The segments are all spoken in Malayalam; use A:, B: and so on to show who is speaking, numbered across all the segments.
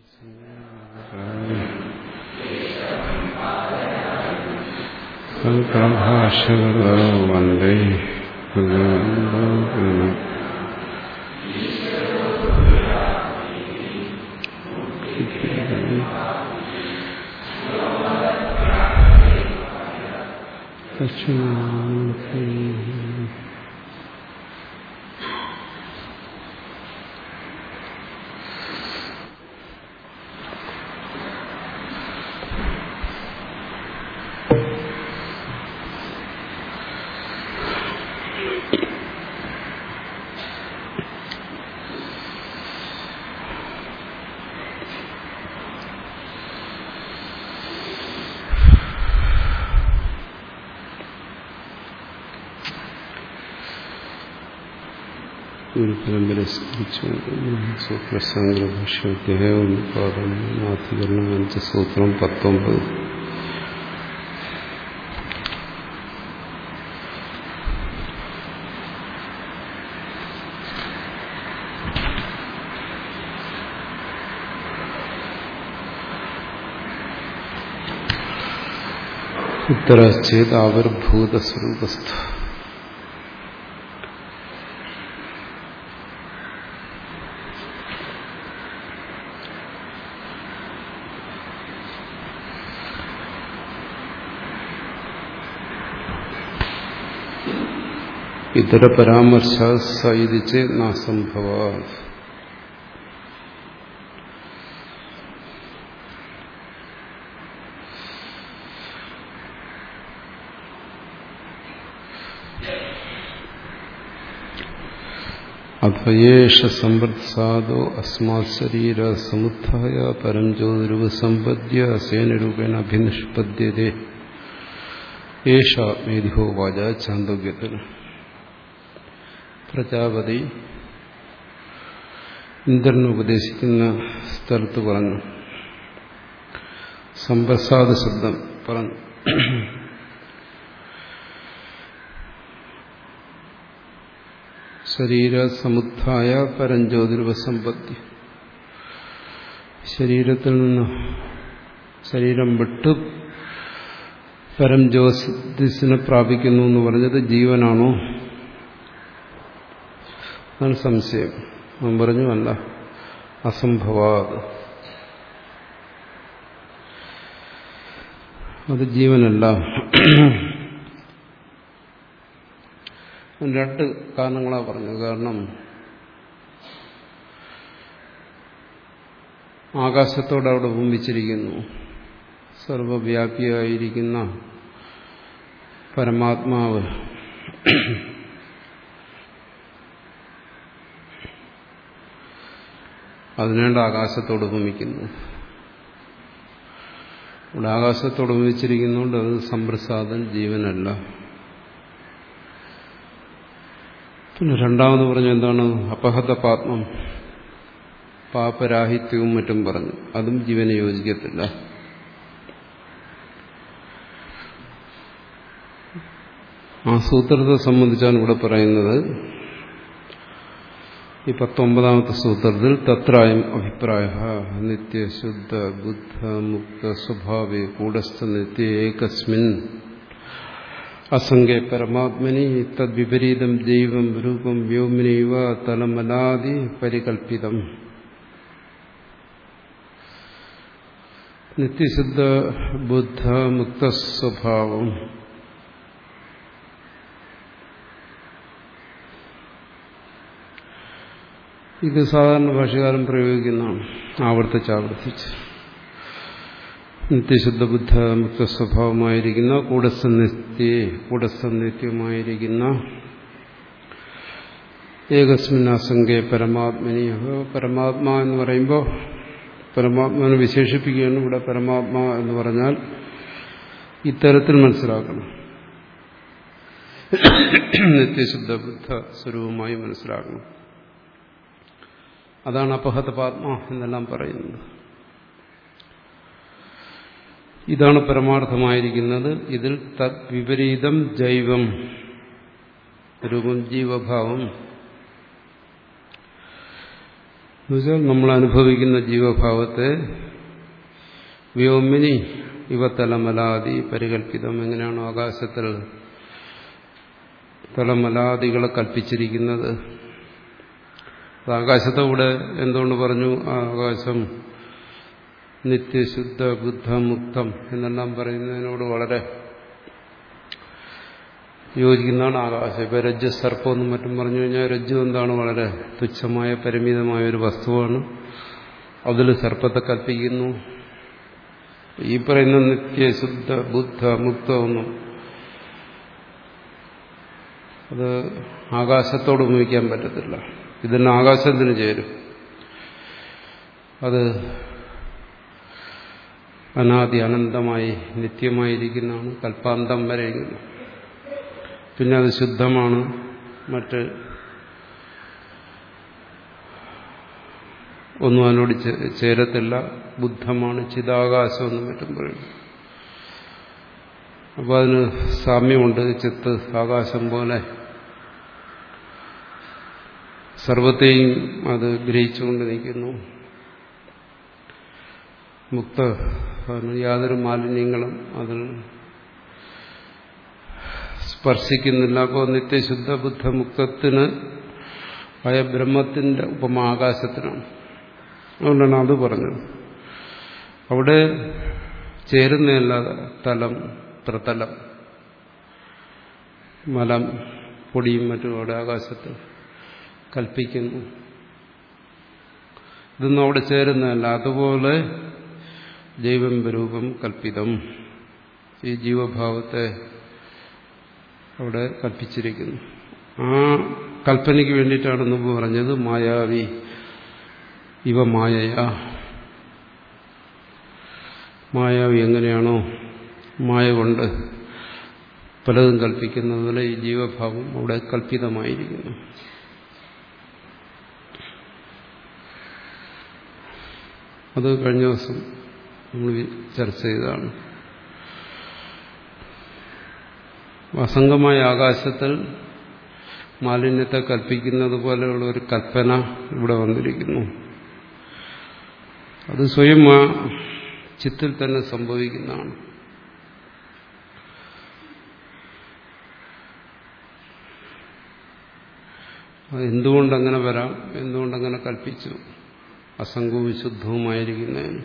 A: സംപ്രഭാഷകളോ വന്ദേ ദക്ഷിണാമൂർത്തി ഗുരുപരമ്പര സ്മരിച്ചു സൂത്രസംഗ്രഭാഷ്യോധ്യായം പാദം നാഥികരണം പഞ്ചസൂത്രം പത്തൊമ്പത് ഉത്തരശ്ചേത് ആവിർഭൂതസ്വരൂപസ്ഥ ഇതര പരാമർശ സൈതിച്ച് നാസംഭവ അഥയേഷ സമ്പൃത്സാദോ അസ്മാത് ശരീര സമുത്ഥായ പരം ജ്യോതിരുവ സമ്പദ്യ സേനരൂപേണ അഭിനിഷ്പദ്യതേ ഏഷ മേധിഹോ വാച ചാന്തോഗ്യത്തിന് പ്രജാപതി ഇന്ദ്രന് ഉപദേശിക്കുന്ന സ്ഥലത്ത് പറഞ്ഞു സമ്പ്രസാദ ശബ്ദം പറഞ്ഞു ശരീരസമുത്ഥായ പരഞ്ജ്യോതിർവസമ്പത്തി ശരീരത്തിൽ നിന്ന് ശരീരം വിട്ട് പരം ജ്യോതിസിനെ പ്രാപിക്കുന്നു എന്ന് പറഞ്ഞത് ജീവനാണോ അതാണ് സംശയം അവൻ പറഞ്ഞു അല്ല അസംഭവാത് അത് ജീവനല്ല രണ്ട് കാരണങ്ങളാണ് പറഞ്ഞത് കാരണം ആകാശത്തോടെ അവിടെ ഭൂമിച്ചിരിക്കുന്നു സർവവ്യാപിയായിരിക്കുന്ന പരമാത്മാവ് അതിനുവേണ്ട ആകാശത്തോട് ഭൂമിക്കുന്നു ഇവിടെ ആകാശത്തോട് ഭൂമിച്ചിരിക്കുന്നതുകൊണ്ട് അത് സമ്പ്രസാദൻ ജീവനല്ല പിന്നെ രണ്ടാമത് പറഞ്ഞു എന്താണ് അപഹത പാത്മം പാപരാഹിത്യവും മറ്റും പറഞ്ഞു അതും ജീവനെ യോജിക്കത്തില്ല ആ സൂത്രത്തെ സംബന്ധിച്ചാണ് ഇവിടെ പറയുന്നത് ഈ പത്തൊമ്പതാമത്തെ സൂത്രത്തിൽ തത്രായം അഭിപ്രായ നിത്യശുദ്ധ ബുദ്ധ മുക്ത സ്വഭാവേ കൂടസ്ഥ നിത്യ ഏകസ്മിൻ അസംഖ്യ പരമാത്മനി തദ്വിപരീതം ജൈവം രൂപം വ്യോമിനൈവ തലമലാദി പരികൽപ്പിതം നിത്യശുദ്ധ ബുദ്ധ മുക്ത സ്വഭാവം ഇത് സാധാരണ ഭാഷകാരൻ പ്രയോഗിക്കുന്നതാണ് ആവർത്തിച്ചാവർത്തിച്ച് നിത്യശുദ്ധ ബുദ്ധ മുക്ത സ്വഭാവമായിരിക്കുന്ന കൂടസ്ഥ നിത്യ കൂടസ്ഥ നിത്യമായിരിക്കുന്ന ഏകസ്മിൻ അസംഖ്യ പരമാത്മനി പരമാത്മാ എന്ന് പറയുമ്പോൾ പരമാത്മാവിനെ വിശേഷിപ്പിക്കുകയാണ് ഇവിടെ പരമാത്മാ എന്ന് പറഞ്ഞാൽ ഇത്തരത്തിൽ മനസ്സിലാക്കണം നിത്യശുദ്ധ ബുദ്ധ സ്വരൂപമായി മനസ്സിലാക്കണം അതാണ് അപഹത പാത്മ എന്നെല്ലാം പറയുന്നത് ഇതാണ് പരമാർത്ഥമായിരിക്കുന്നത് ഇതിൽ തത് വിപരീതം ജൈവം രൂപം ജീവഭാവം എന്നുവെച്ചാൽ നമ്മൾ അനുഭവിക്കുന്ന ജീവഭാവത്തെ വ്യോമിനി ഇവ തലമലാതി പരികൽപ്പിതം എങ്ങനെയാണോ ആകാശത്തിൽ തലമലാദികളെ കൽപ്പിച്ചിരിക്കുന്നത് ആകാശത്തോടെ എന്തുകൊണ്ട് പറഞ്ഞു ആ ആകാശം നിത്യശുദ്ധ ബുദ്ധ മുക്തം എന്നെല്ലാം പറയുന്നതിനോട് വളരെ യോജിക്കുന്നതാണ് ആകാശം ഇപ്പൊ രജ്ജു സർപ്പം എന്നും മറ്റും പറഞ്ഞു കഴിഞ്ഞാൽ രജ്ജു എന്താണ് വളരെ തുച്ഛമായ പരിമിതമായ ഒരു വസ്തുവാണ് അതിൽ സർപ്പത്തെ കൽപ്പിക്കുന്നു ഈ പറയുന്ന നിത്യശുദ്ധ ബുദ്ധ മുക്തമൊന്നും അത് ആകാശത്തോട് ഉപയോഗിക്കാൻ പറ്റത്തില്ല ഇതിന് ആകാശത്തിന് ചേരും അത് അനാദി അനന്തമായി നിത്യമായിരിക്കുന്നതാണ് കൽപ്പാന്തം വരെ പിന്നെ അത് ശുദ്ധമാണ് മറ്റ് ഒന്നും അതിനോട് ചേരത്തില്ല ബുദ്ധമാണ് ചിതാകാശമെന്നും മറ്റും പറയും അപ്പോൾ അതിന് സാമ്യമുണ്ട് ചിത്ത് ആകാശം പോലെ സർവത്തെയും അത് ഗ്രഹിച്ചുകൊണ്ട് നിൽക്കുന്നു മുക്ത യാതൊരു മാലിന്യങ്ങളും അതിൽ സ്പർശിക്കുന്നില്ല അപ്പോൾ നിത്യശുദ്ധ ബുദ്ധമുക്തത്തിന് ആയ ബ്രഹ്മത്തിന്റെ ഉപമ ആകാശത്തിനാണ് അതുകൊണ്ടാണ് അത് പറഞ്ഞത് അവിടെ ചേരുന്നതല്ല തലം പ്രതലം മലം പൊടിയും മറ്റും അവിടെ ആകാശത്ത് കൽപ്പിക്കുന്നു ഇതൊന്നും അവിടെ ചേരുന്നതല്ല അതുപോലെ ജൈവം രൂപം കൽപ്പിതം ഈ ജീവഭാവത്തെ അവിടെ കൽപ്പിച്ചിരിക്കുന്നു ആ കൽപ്പനയ്ക്ക് വേണ്ടിയിട്ടാണ് മുമ്പ് പറഞ്ഞത് മായാവി ഇവ മായയാ മായാവി എങ്ങനെയാണോ മായ കൊണ്ട് പലതും കൽപ്പിക്കുന്നതുപോലെ ഈ ജീവഭാവം അവിടെ കൽപ്പിതമായിരിക്കുന്നു അത് കഴിഞ്ഞ ദിവസം നമ്മൾ ചർച്ച ചെയ്തതാണ് അസംഗമായ ആകാശത്തിൽ മാലിന്യത്തെ കൽപ്പിക്കുന്നത് പോലെയുള്ള ഒരു കൽപ്പന ഇവിടെ വന്നിരിക്കുന്നു അത് സ്വയം ആ ചിത്തിൽ തന്നെ സംഭവിക്കുന്നതാണ് എന്തുകൊണ്ടങ്ങനെ വരാം എന്തുകൊണ്ടങ്ങനെ കൽപ്പിച്ചു അസംഗവും വിശുദ്ധവുമായിരിക്കുന്നതിന്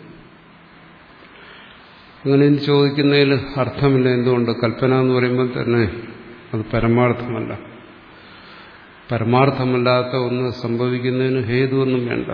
A: അങ്ങനെ ചോദിക്കുന്നതിൽ അർത്ഥമില്ല എന്തുകൊണ്ട് കൽപ്പന എന്ന് പറയുമ്പോൾ തന്നെ അത് പരമാർത്ഥമല്ല പരമാർത്ഥമല്ലാത്ത ഒന്ന് സംഭവിക്കുന്നതിന് ഹേതുവൊന്നും വേണ്ട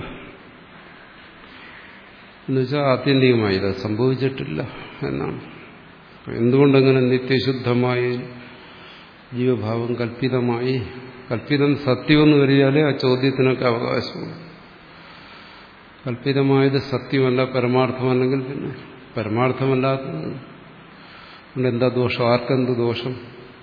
A: എന്നുവെച്ചാൽ ആത്യന്തികമായി ഇത് സംഭവിച്ചിട്ടില്ല എന്നാണ് എന്തുകൊണ്ടങ്ങനെ നിത്യശുദ്ധമായി ജീവഭാവം കൽപ്പിതമായി കൽപ്പിതം സത്യമെന്ന് വരികയാലേ ആ ചോദ്യത്തിനൊക്കെ അവകാശമുള്ളൂ കൽപ്പിതമായത് സത്യമല്ല പരമാർത്ഥമല്ലെങ്കിൽ പിന്നെ പരമാർത്ഥമല്ലാത്തത് കൊണ്ട് എന്താ ദോഷം ആർക്കെന്ത് ദോഷം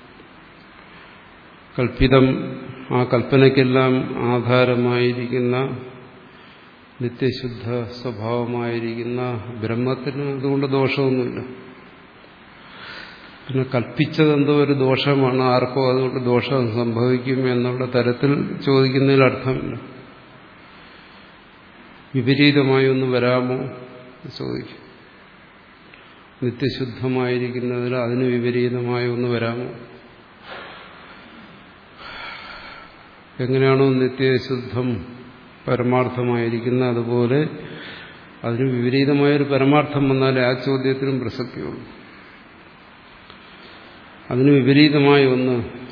A: കൽപ്പിതം ആ കൽപ്പനയ്ക്കെല്ലാം ആധാരമായിരിക്കുന്ന നിത്യശുദ്ധ സ്വഭാവമായിരിക്കുന്ന ബ്രഹ്മത്തിന് അതുകൊണ്ട് ദോഷമൊന്നുമില്ല പിന്നെ കൽപ്പിച്ചതെന്തോ ഒരു ദോഷമാണ് ആർക്കോ അതുകൊണ്ട് ദോഷം സംഭവിക്കും എന്നുള്ള തരത്തിൽ ചോദിക്കുന്നതിൽ അർത്ഥമില്ല വിപരീതമായി ഒന്ന് വരാമോ ചോദിക്കും നിത്യശുദ്ധമായിരിക്കുന്നതിൽ അതിന് വിപരീതമായി ഒന്ന് വരാമോ എങ്ങനെയാണോ നിത്യശുദ്ധം പരമാർത്ഥമായിരിക്കുന്ന അതുപോലെ അതിന് വിപരീതമായൊരു പരമാർത്ഥം വന്നാലേ ആ ചോദ്യത്തിനും പ്രസക്തിയുള്ളൂ അതിന് വിപരീതമായി ഒന്ന്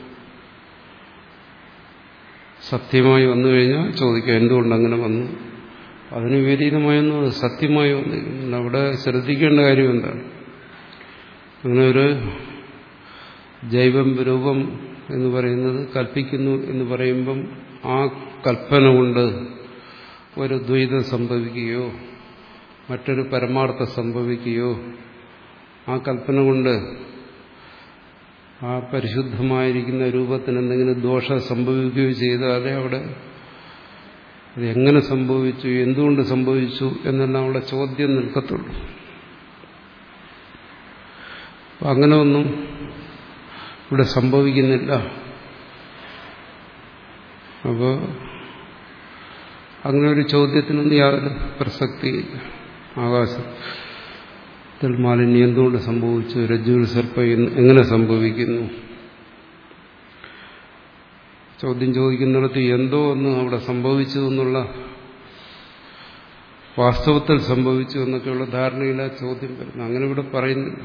A: സത്യമായി വന്നു കഴിഞ്ഞാൽ ചോദിക്കാം എന്തുകൊണ്ട് അങ്ങനെ വന്നു അതിന് വിപരീതമായൊന്നും സത്യമായി വന്നിരിക്കുന്നുണ്ട് അവിടെ ശ്രദ്ധിക്കേണ്ട കാര്യം എന്താണ് അങ്ങനെ ഒരു ജൈവം രൂപം എന്ന് പറയുന്നത് കൽപ്പിക്കുന്നു എന്ന് പറയുമ്പം ആ കൽപ്പന കൊണ്ട് ഒരു ദ്വൈതം സംഭവിക്കുകയോ മറ്റൊരു പരമാർത്ഥം സംഭവിക്കുകയോ ആ കൽപ്പന കൊണ്ട് ആ പരിശുദ്ധമായിരിക്കുന്ന രൂപത്തിന് എന്തെങ്കിലും ദോഷം സംഭവിക്കുകയോ ചെയ്താലേ അവിടെ അത് എങ്ങനെ സംഭവിച്ചു എന്തുകൊണ്ട് സംഭവിച്ചു എന്നെല്ലാം അവിടെ ചോദ്യം നിൽക്കത്തുള്ളൂ അപ്പം അങ്ങനെ ഒന്നും ഇവിടെ സംഭവിക്കുന്നില്ല അപ്പോൾ അങ്ങനെ ഒരു ചോദ്യത്തിനൊന്നും യാതൊരു പ്രസക്തിയില്ല ആകാശത്തിൽ മാലിന്യം എന്തുകൊണ്ട് സംഭവിച്ചു രജ്ജുവിൽ സർപ്പം എങ്ങനെ സംഭവിക്കുന്നു ചോദ്യം ചോദിക്കുന്നിടത്ത് എന്തോ ഒന്ന് അവിടെ സംഭവിച്ചു എന്നുള്ള വാസ്തവത്തിൽ സംഭവിച്ചു എന്നൊക്കെയുള്ള ധാരണയില്ല ചോദ്യം വരുന്നു അങ്ങനെ ഇവിടെ പറയുന്നില്ല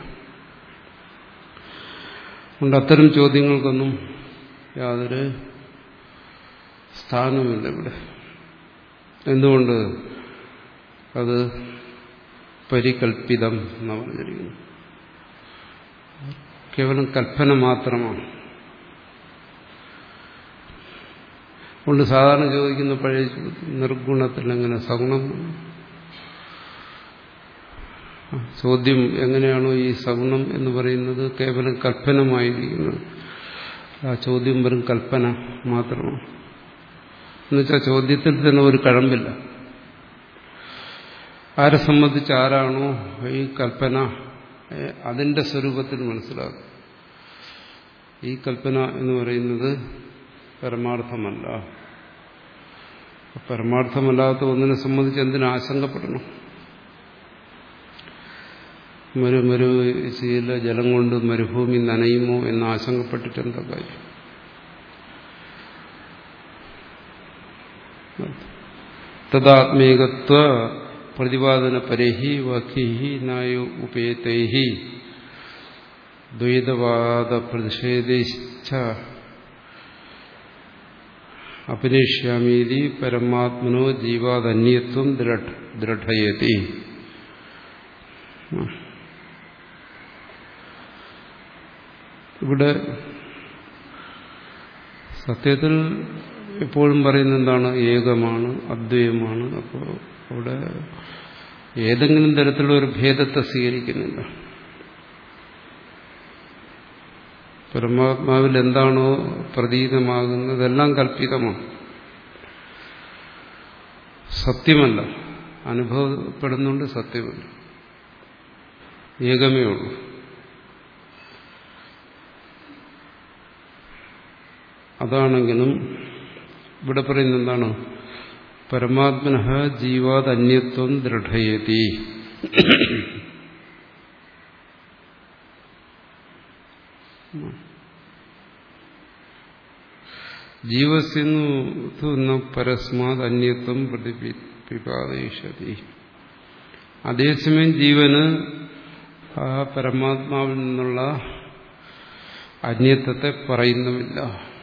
A: അതുകൊണ്ട് അത്തരം ചോദ്യങ്ങൾക്കൊന്നും യാതൊരു സ്ഥാനവുമില്ല ഇവിടെ എന്തുകൊണ്ട് അത് പരികൽപ്പിതം എന്ന് പറഞ്ഞിരിക്കുന്നു കേവലം കൽപ്പന മാത്രമാണ് കൊണ്ട് സാധാരണ ചോദിക്കുന്ന പഴയ നിർഗുണത്തിൽ എങ്ങനെ സഗുണം ചോദ്യം എങ്ങനെയാണോ ഈ സഗുണം എന്ന് പറയുന്നത് കേവലം കൽപ്പനമായിരിക്കുന്നത് ആ ചോദ്യം വെറും കൽപ്പന മാത്രമാണ് എന്നുവെച്ചാൽ ചോദ്യത്തിൽ തന്നെ ഒരു കഴമ്പില്ല ആരെ സംബന്ധിച്ച് ആരാണോ ഈ കൽപ്പന അതിന്റെ സ്വരൂപത്തിൽ മനസ്സിലാക്കും ഈ കൽപ്പന എന്ന് പറയുന്നത് പരമാർത്ഥമല്ല പരമാർത്ഥമല്ലാത്ത ഒന്നിനെ സംബന്ധിച്ച് എന്തിനു ആശങ്കപ്പെടണം മരു മരു ശീല ജലം കൊണ്ട് മരുഭൂമി നനയുമോ എന്ന് ആശങ്കപ്പെട്ടിട്ട് എന്താ കാര്യം തദാത്മീകത്വ പ്രതിപാദന പരഹി വഖിഹി നായോ ഉപേതൈഹി ദ്വൈതവാദ പ്രതിഷേധിച്ച അഭിനേഷ്യാമീതി പരമാത്മനോ ജീവാദന്യത്വം ദൃഢയതി ഇവിടെ സത്യത്തിൽ എപ്പോഴും പറയുന്ന എന്താണ് ഏകമാണ് അദ്വൈതമാണ് അപ്പോൾ അവിടെ ഏതെങ്കിലും തരത്തിലുള്ള ഒരു ഭേദത്തെ സ്വീകരിക്കുന്നില്ല പരമാത്മാവിൽ എന്താണോ പ്രതീതമാകുന്നത് എല്ലാം കല്പിതമാണ് സത്യമല്ല അനുഭവപ്പെടുന്നുണ്ട് സത്യമല്ല ഏകമേ ഉള്ളൂ അതാണെങ്കിലും ഇവിടെ പറയുന്ന എന്താണ് പരമാത്മന ജീവാത് അന്യത്വം ദൃഢയതി ജീവസ്യു പരസ്മാത് അന്യത്വം പ്രതിപിപാദയിഷതി അതേസമയം ജീവന് ആ പരമാത്മാവിൽ നിന്നുള്ള അന്യത്വത്തെ പറയുന്നുമില്ല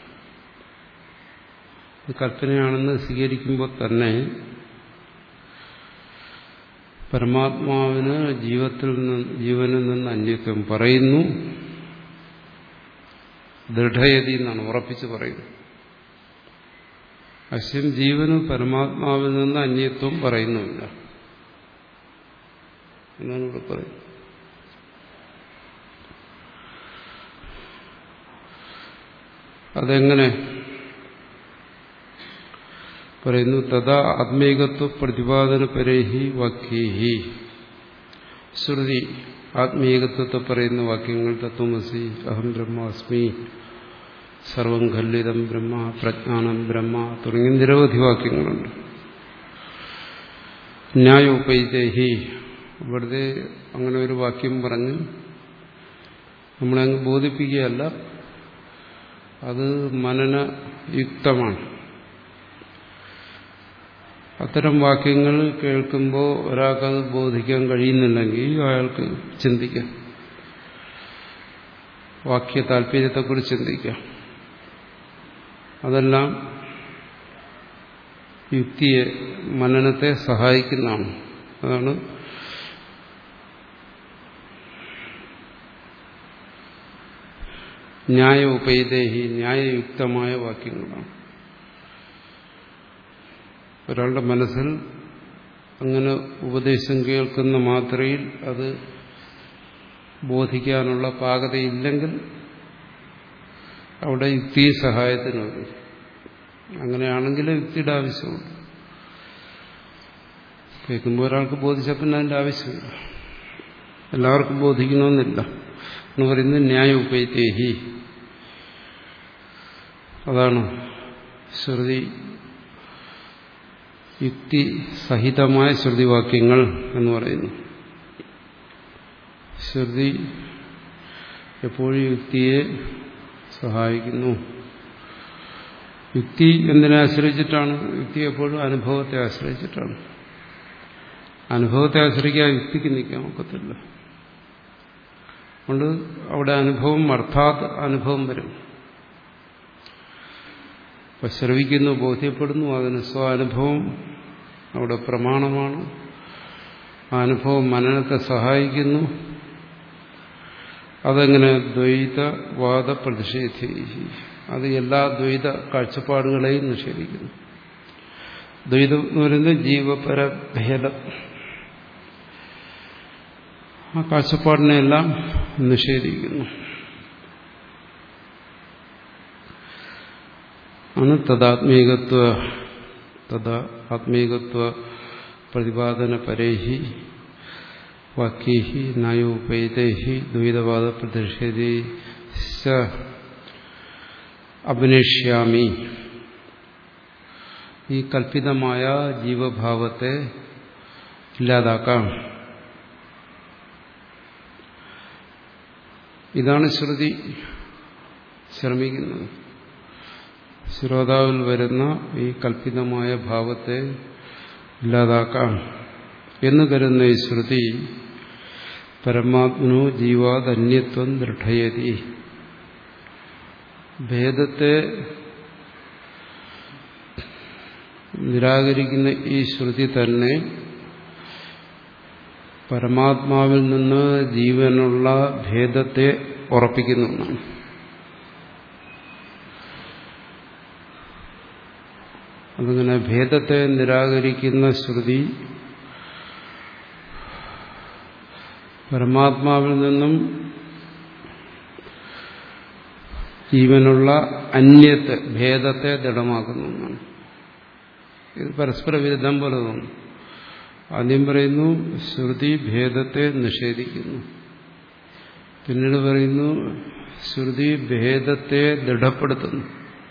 A: കൽപ്പനയാണെന്ന് സ്വീകരിക്കുമ്പോൾ തന്നെ പരമാത്മാവിന് ജീവിതത്തിൽ നിന്ന് ജീവനിൽ നിന്ന് അന്യത്വം പറയുന്നു ദൃഢയതി എന്നാണ് ഉറപ്പിച്ച് പറയുന്നത് അശ്വം ജീവന് പരമാത്മാവിൽ നിന്ന് അന്യത്വം പറയുന്നുമില്ല എന്നാണ് ഇവിടെ പറയുന്നത് അതെങ്ങനെ പറയുന്നു തഥാ ആത്മീകത്വ പ്രതിപാദന പരേഹി വാക്യേഹി ശ്രുതി ആത്മീകത്വത്തെ പറയുന്ന വാക്യങ്ങൾ തത്വമസി അഹം ബ്രഹ്മാസ്മി സർവം ഖല്ലിതം ബ്രഹ്മ പ്രജ്ഞാനം ബ്രഹ്മ തുടങ്ങിയ നിരവധി വാക്യങ്ങളുണ്ട് ന്യായോപൈതേഹി വെറുതെ അങ്ങനെ ഒരു വാക്യം പറഞ്ഞ് നമ്മളെ അങ്ങ് ബോധിപ്പിക്കുകയല്ല അത് മനനയുക്തമാണ് അത്തരം വാക്യങ്ങൾ കേൾക്കുമ്പോൾ ഒരാൾക്കത് ബോധിക്കാൻ കഴിയുന്നില്ലെങ്കിൽ അയാൾക്ക് ചിന്തിക്കാം വാക്യ താല്പര്യത്തെക്കുറിച്ച് ചിന്തിക്കാം അതെല്ലാം യുക്തിയെ മനനത്തെ സഹായിക്കുന്നതാണ് അതാണ് ന്യായ ഉപൈദേഹി ന്യായയുക്തമായ വാക്യങ്ങളാണ് ഒരാളുടെ മനസ്സിൽ അങ്ങനെ ഉപദേശം കേൾക്കുന്ന മാത്രയിൽ അത് ബോധിക്കാനുള്ള പാകതയില്ലെങ്കിൽ അവിടെ യുക്തി സഹായത്തിന് വരും അങ്ങനെയാണെങ്കിൽ യുക്തിയുടെ ആവശ്യമുണ്ട് കേൾക്കുമ്പോൾ ഒരാൾക്ക് ബോധിച്ച പിന്നെ അതിൻ്റെ ആവശ്യമില്ല എല്ലാവർക്കും ബോധിക്കണമെന്നില്ല എന്ന് പറയുന്നത് ന്യായ ഉപൈത്തേഹി അതാണ് ശ്രുതി യുക്തി സഹിതമായ ശ്രുതിവാക്യങ്ങൾ എന്ന് പറയുന്നു ശ്രുതി എപ്പോഴും യുക്തിയെ സഹായിക്കുന്നു യുക്തി എന്തിനെ ആശ്രയിച്ചിട്ടാണ് യുക്തി എപ്പോഴും അനുഭവത്തെ ആശ്രയിച്ചിട്ടാണ് അനുഭവത്തെ ആശ്രയിക്കാൻ യുക്തിക്ക് നിൽക്കാൻ ഒക്കത്തില്ല അതുകൊണ്ട് അവിടെ അനുഭവം അർത്ഥാത് അനുഭവം വരും ഇപ്പൊ ശ്രവിക്കുന്നു ബോധ്യപ്പെടുന്നു അതിന് സ്വാനുഭവം അവിടെ പ്രമാണമാണ് ആ അനുഭവം മനനത്തെ സഹായിക്കുന്നു അതെങ്ങനെ ദ്വൈതവാദ പ്രതിഷേധി അത് എല്ലാ ദ്വൈത കാഴ്ചപ്പാടുകളെയും നിഷേധിക്കുന്നു ദ്വൈതം എന്ന് പറയുന്നത് ജീവപരഭേദം ആ കാഴ്ചപ്പാടിനെല്ലാം നിഷേധിക്കുന്നു ആണ് തദാത്മീകത്വ തഥാ ആത്മീകത്വ പ്രതിപാദന പരേഹി വാക്യേഹി നയോപേതേഹി ദ്വൈതവാദ പ്രതിഷേധി അഭിനേഷ്യാമി ഈ കൽപ്പിതമായ ജീവഭാവത്തെ ഇല്ലാതാക്കാം ഇതാണ് ശ്രുതി ശ്രമിക്കുന്നത് ശ്രോതാവിൽ വരുന്ന ഈ കൽപ്പിതമായ ഭാവത്തെ ഇല്ലാതാക്കാം എന്ന് കരുതുന്ന ഈ ശ്രുതി പരമാത്മനോ ജീവാദന്യത്വം ദൃഢയതി ഭേദത്തെ നിരാകരിക്കുന്ന ഈ ശ്രുതി തന്നെ പരമാത്മാവിൽ നിന്ന് ജീവനുള്ള ഭേദത്തെ ഉറപ്പിക്കുന്നു എന്നാണ് അതിങ്ങനെ ഭേദത്തെ നിരാകരിക്കുന്ന ശ്രുതി പരമാത്മാവിൽ നിന്നും ജീവനുള്ള അന്യത്തെ ഭേദത്തെ ദൃഢമാക്കുന്നു എന്നാണ് ഇത് പരസ്പര വിരുദ്ധം പോലെ തോന്നുന്നു ആദ്യം പറയുന്നു ശ്രുതി ഭേദത്തെ നിഷേധിക്കുന്നു പിന്നീട് പറയുന്നു ശ്രുതി ഭേദത്തെ ദൃഢപ്പെടുത്തുന്നു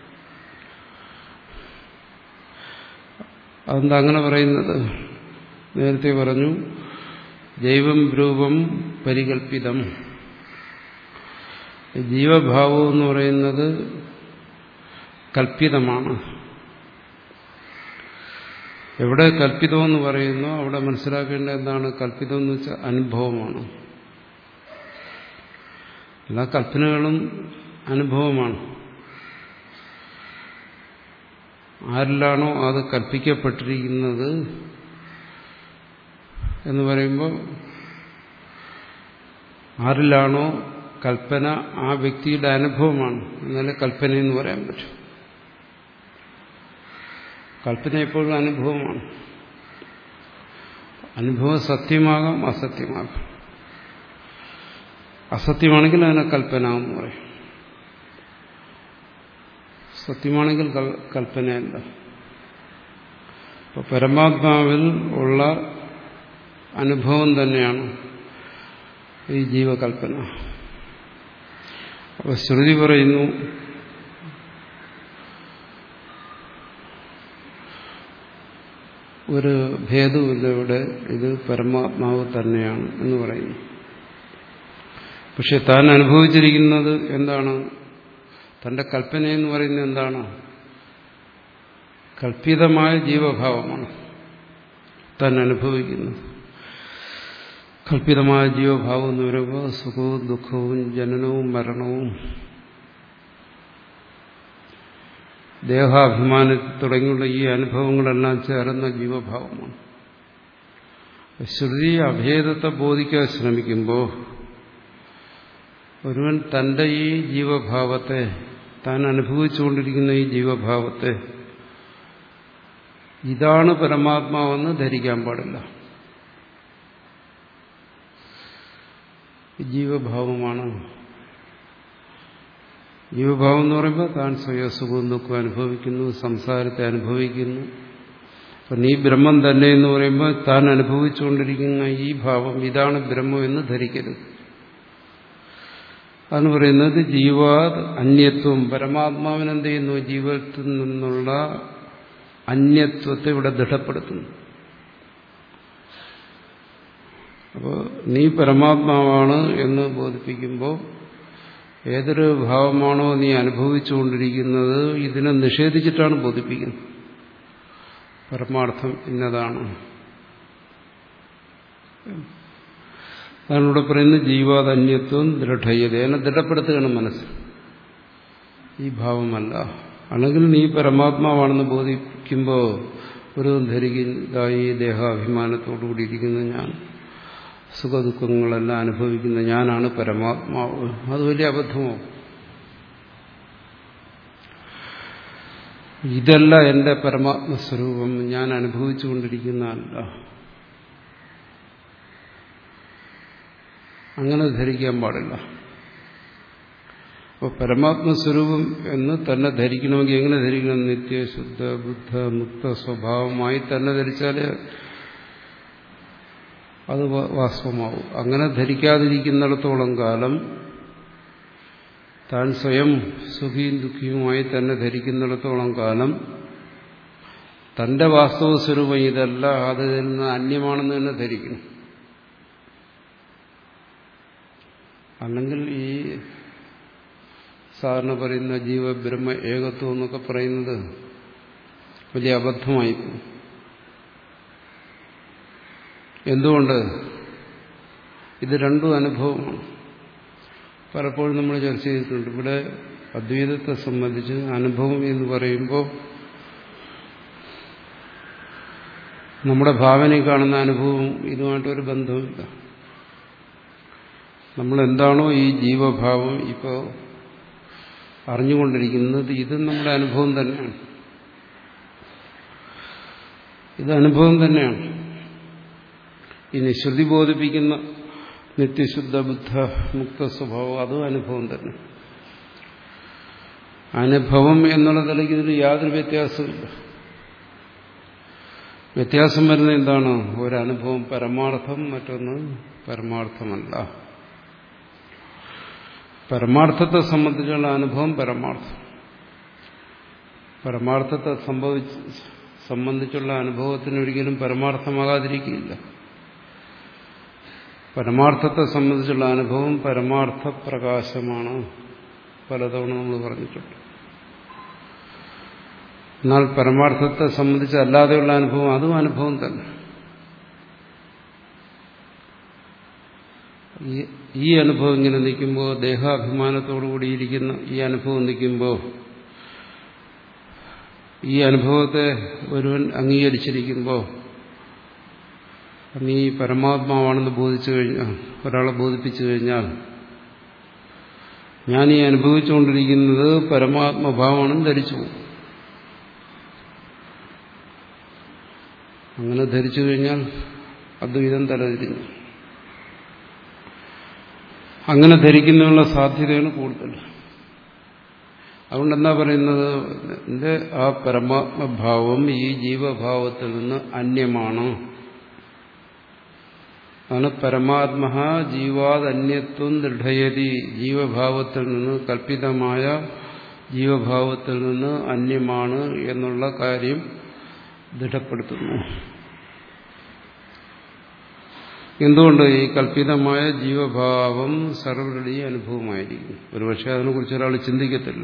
A: അതെന്താ അങ്ങനെ പറയുന്നത് നേരത്തെ പറഞ്ഞു ജൈവം രൂപം പരികൽപ്പിതം ജീവഭാവം എന്ന് പറയുന്നത് കൽപ്പിതമാണ് എവിടെ കൽപ്പിതമെന്ന് പറയുന്നു അവിടെ മനസ്സിലാക്കേണ്ട എന്താണ് കൽപ്പിതം എന്ന് വെച്ചാൽ അനുഭവമാണ് എല്ലാ കൽപ്പനകളും അനുഭവമാണ് ആരിലാണോ അത് കൽപ്പിക്കപ്പെട്ടിരിക്കുന്നത് എന്ന് പറയുമ്പോൾ ആരിലാണോ കൽപ്പന ആ വ്യക്തിയുടെ അനുഭവമാണ് എന്നാലേ കൽപ്പന എന്ന് പറയാൻ പറ്റും കൽപ്പന എപ്പോഴും അനുഭവമാണ് അനുഭവം സത്യമാകാം അസത്യമാകാം അസത്യമാണെങ്കിൽ അതിനെ കൽപ്പന എന്ന് പറയും സത്യമാണെങ്കിൽ കൽപ്പനയല്ല അപ്പൊ പരമാത്മാവിൽ ഉള്ള അനുഭവം തന്നെയാണ് ഈ ജീവകൽപ്പന അപ്പൊ ശ്രുതി പറയുന്നു ഒരു ഭേദവുമില്ല ഇവിടെ ഇത് പരമാത്മാവ് തന്നെയാണ് എന്ന് പറയുന്നു പക്ഷെ താൻ അനുഭവിച്ചിരിക്കുന്നത് എന്താണ് തന്റെ കൽപ്പന എന്ന് പറയുന്നത് എന്താണ് കൽപ്പിതമായ ജീവഭാവമാണ് താൻ അനുഭവിക്കുന്നത് കൽപ്പിതമായ ജീവഭാവം എന്ന് പറയുമ്പോൾ സുഖവും ദുഃഖവും ജനനവും മരണവും ദേഹാഭിമാനത്തിൽ തുടങ്ങിയുള്ള ഈ അനുഭവങ്ങളെല്ലാം ചേർന്ന ജീവഭാവമാണ് ശ്രുതി അഭേദത്തെ ബോധിക്കാൻ ശ്രമിക്കുമ്പോൾ ഒരുവൻ തന്റെ ഈ ജീവഭാവത്തെ താൻ അനുഭവിച്ചുകൊണ്ടിരിക്കുന്ന ഈ ജീവഭാവത്തെ ഇതാണ് പരമാത്മാവെന്ന് ധരിക്കാൻ പാടില്ല ജീവഭാവമാണ് ജീവഭാവം എന്ന് പറയുമ്പോൾ താൻ സ്വയം സുഖവും ദുഃഖവും അനുഭവിക്കുന്നു സംസാരത്തെ അനുഭവിക്കുന്നു അപ്പം നീ ബ്രഹ്മം തന്നെ എന്ന് പറയുമ്പോൾ താൻ അനുഭവിച്ചുകൊണ്ടിരിക്കുന്ന ഈ ഭാവം ഇതാണ് ബ്രഹ്മം എന്ന് ധരിക്കരുത് അതാണ് പറയുന്നത് ജീവാ അന്യത്വം പരമാത്മാവിനെന്ത് ചെയ്യുന്നു ജീവിതത്തിൽ നിന്നുള്ള അന്യത്വത്തെ ഇവിടെ ദൃഢപ്പെടുത്തുന്നു അപ്പോൾ നീ പരമാത്മാവാണ് എന്ന് ബോധിപ്പിക്കുമ്പോൾ ഏതൊരു ഭാവമാണോ നീ അനുഭവിച്ചുകൊണ്ടിരിക്കുന്നത് ഇതിനെ നിഷേധിച്ചിട്ടാണ് ബോധിപ്പിക്കുന്നത് പരമാർത്ഥം ഇന്നതാണ് അതാണ് ഇവിടെ പറയുന്നത് ജീവാതന്യത്വം ദൃഢയ്യത എന്നെ ദൃഢപ്പെടുത്തുകയാണ് മനസ്സ് ഈ ഭാവമല്ല അല്ലെങ്കിൽ നീ പരമാത്മാവാണെന്ന് ബോധിക്കുമ്പോൾ ഒരു ധരിക്കുന്നതായി ദേഹാഭിമാനത്തോടുകൂടി ഇരിക്കുന്ന ഞാൻ സുഖദുഃഖങ്ങളെല്ലാം അനുഭവിക്കുന്ന ഞാനാണ് പരമാത്മാവ് അത് വലിയ അബദ്ധമാവും ഇതല്ല എന്റെ പരമാത്മസ്വരൂപം ഞാൻ അനുഭവിച്ചുകൊണ്ടിരിക്കുന്നതല്ല അങ്ങനെ ധരിക്കാൻ പാടില്ല അപ്പോൾ പരമാത്മസ്വരൂപം എന്ന് തന്നെ ധരിക്കണമെങ്കിൽ എങ്ങനെ ധരിക്കണം നിത്യശുദ്ധ ബുദ്ധ മുക്ത സ്വഭാവമായി തന്നെ ധരിച്ചാൽ അത് വാസ്തവമാവും അങ്ങനെ ധരിക്കാതിരിക്കുന്നിടത്തോളം കാലം താൻ സ്വയം സുഖിയും ദുഃഖിയുമായി തന്നെ ധരിക്കുന്നിടത്തോളം കാലം തന്റെ വാസ്തവ സ്വരൂപം ഇതല്ല അതിൽ നിന്ന് അന്യമാണെന്ന് തന്നെ ധരിക്കണം അല്ലെങ്കിൽ ഈ സാധാരണ പറയുന്ന ജീവബ്രഹ്മ ഏകത്വം എന്നൊക്കെ പറയുന്നത് വലിയ അബദ്ധമായി പോകും എന്തുകൊണ്ട് ഇത് രണ്ടും അനുഭവമാണ് പലപ്പോഴും നമ്മൾ ചർച്ച ചെയ്തിട്ടുണ്ട് ഇവിടെ അദ്വൈതത്തെ സംബന്ധിച്ച് അനുഭവം എന്ന് പറയുമ്പോൾ നമ്മുടെ ഭാവനയിൽ കാണുന്ന അനുഭവം ഇതുമായിട്ടൊരു ബന്ധവുമില്ല നമ്മൾ എന്താണോ ഈ ജീവഭാവം ഇപ്പോൾ അറിഞ്ഞുകൊണ്ടിരിക്കുന്നത് ഇത് നമ്മുടെ അനുഭവം തന്നെയാണ് ഇത് അനുഭവം തന്നെയാണ് ഇനി ശ്രുതി ബോധിപ്പിക്കുന്ന നിത്യശുദ്ധ ബുദ്ധ മുക്ത സ്വഭാവം അതും അനുഭവം തന്നെ അനുഭവം എന്നുള്ള നിലയ്ക്ക് ഇതിന് യാതൊരു വ്യത്യാസമില്ല വ്യത്യാസം വരുന്നത് എന്താണ് ഒരനുഭവം പരമാർത്ഥം മറ്റൊന്ന് പരമാർത്ഥമല്ല പരമാർത്ഥത്തെ സംബന്ധിച്ചുള്ള അനുഭവം പരമാർത്ഥം പരമാർത്ഥത്തെ സംഭവിച്ച് സംബന്ധിച്ചുള്ള അനുഭവത്തിന് ഒരിക്കലും പരമാർത്ഥമാകാതിരിക്കില്ല പരമാർത്ഥത്തെ സംബന്ധിച്ചുള്ള അനുഭവം പരമാർത്ഥ പ്രകാശമാണ് പലതവണ നമ്മൾ പറഞ്ഞിട്ടുണ്ട് എന്നാൽ പരമാർത്ഥത്തെ സംബന്ധിച്ച് അല്ലാതെയുള്ള അനുഭവം അതും അനുഭവം തന്നെ ഈ അനുഭവം ഇങ്ങനെ നിൽക്കുമ്പോൾ ദേഹാഭിമാനത്തോടുകൂടിയിരിക്കുന്ന ഈ അനുഭവം നിൽക്കുമ്പോൾ ഈ അനുഭവത്തെ ഒരുവൻ അംഗീകരിച്ചിരിക്കുമ്പോൾ നീ പരമാത്മാവാണെന്ന് ബോധിച്ചു കഴിഞ്ഞാൽ ഒരാളെ ബോധിപ്പിച്ചു കഴിഞ്ഞാൽ ഞാൻ ഈ അനുഭവിച്ചുകൊണ്ടിരിക്കുന്നത് പരമാത്മഭാവമാണെന്ന് ധരിച്ചു പോകും അങ്ങനെ ധരിച്ചു കഴിഞ്ഞാൽ അദ്വൈതം തലതിരിഞ്ഞു അങ്ങനെ ധരിക്കുന്നതിനുള്ള സാധ്യതയാണ് കൂടുതൽ അതുകൊണ്ട് എന്താ പറയുന്നത് എന്റെ ആ പരമാത്മഭാവം ഈ ജീവഭാവത്തിൽ നിന്ന് അന്യമാണ് അതാണ് പരമാത്മ ജീവാദന്യത്വം ദൃഢയതി ജീവഭാവത്തിൽ നിന്ന് കൽപ്പിതമായ ജീവഭാവത്തിൽ നിന്ന് അന്യമാണ് എന്നുള്ള കാര്യം ദൃഢപ്പെടുത്തുന്നു എന്തുകൊണ്ട് ഈ കൽപ്പിതമായ ജീവഭാവം സർവരുടെയും അനുഭവമായിരിക്കും ഒരുപക്ഷെ അതിനെക്കുറിച്ച് ഒരാൾ ചിന്തിക്കത്തില്ല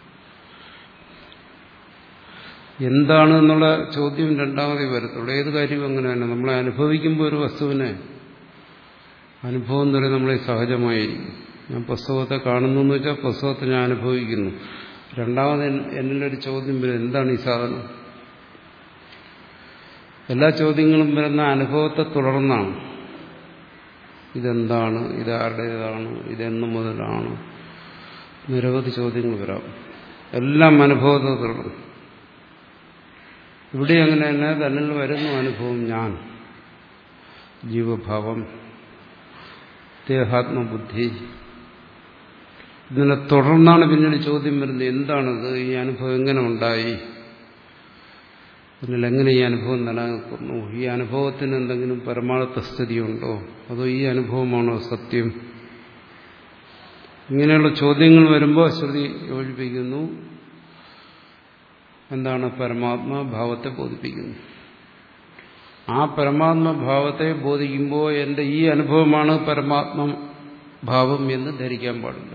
A: എന്താണ് എന്നുള്ള ചോദ്യം രണ്ടാമതേ വരത്തുള്ളൂ ഏത് കാര്യവും അങ്ങനെ തന്നെ നമ്മളെ അനുഭവിക്കുമ്പോൾ ഒരു വസ്തുവിനെ അനുഭവം എന്ന് പറയുന്നത് നമ്മളെ സഹജമായിരിക്കും ഞാൻ പുസ്തകത്തെ കാണുന്നു എന്ന് വെച്ചാൽ പുസ്തകത്തെ ഞാൻ അനുഭവിക്കുന്നു രണ്ടാമത് എന്നിലൊരു ചോദ്യം വരും എന്താണ് ഈ സാധനം എല്ലാ ചോദ്യങ്ങളും വരുന്ന അനുഭവത്തെ തുടർന്നാണ് ഇതെന്താണ് ഇതാരുടേതാണ് ഇതെന്നു മുതലാണ് നിരവധി ചോദ്യങ്ങൾ വരാം എല്ലാം അനുഭവത്തെ തുടർന്നു ഇവിടെ അങ്ങനെ തന്നെ തന്നിൽ വരുന്നു അനുഭവം ഞാൻ ജീവഭാവം ദേഹാത്മബുദ്ധി ഇതിനെ തുടർന്നാണ് പിന്നീട് ചോദ്യം വരുന്നത് എന്താണത് ഈ അനുഭവം എങ്ങനെ ഉണ്ടായി പിന്നിൽ എങ്ങനെ ഈ അനുഭവം നിലനിൽക്കുന്നു ഈ അനുഭവത്തിന് എന്തെങ്കിലും പരമാർത്ഥ സ്ഥിതിയുണ്ടോ അതോ ഈ അനുഭവമാണോ സത്യം ഇങ്ങനെയുള്ള ചോദ്യങ്ങൾ വരുമ്പോൾ ശ്രുതി യോജിപ്പിക്കുന്നു എന്താണ് പരമാത്മഭാവത്തെ ബോധിപ്പിക്കുന്നു ആ പരമാത്മഭാവത്തെ ബോധിക്കുമ്പോൾ എൻ്റെ ഈ അനുഭവമാണ് പരമാത്മ ഭാവം എന്ന് ധരിക്കാൻ പാടില്ല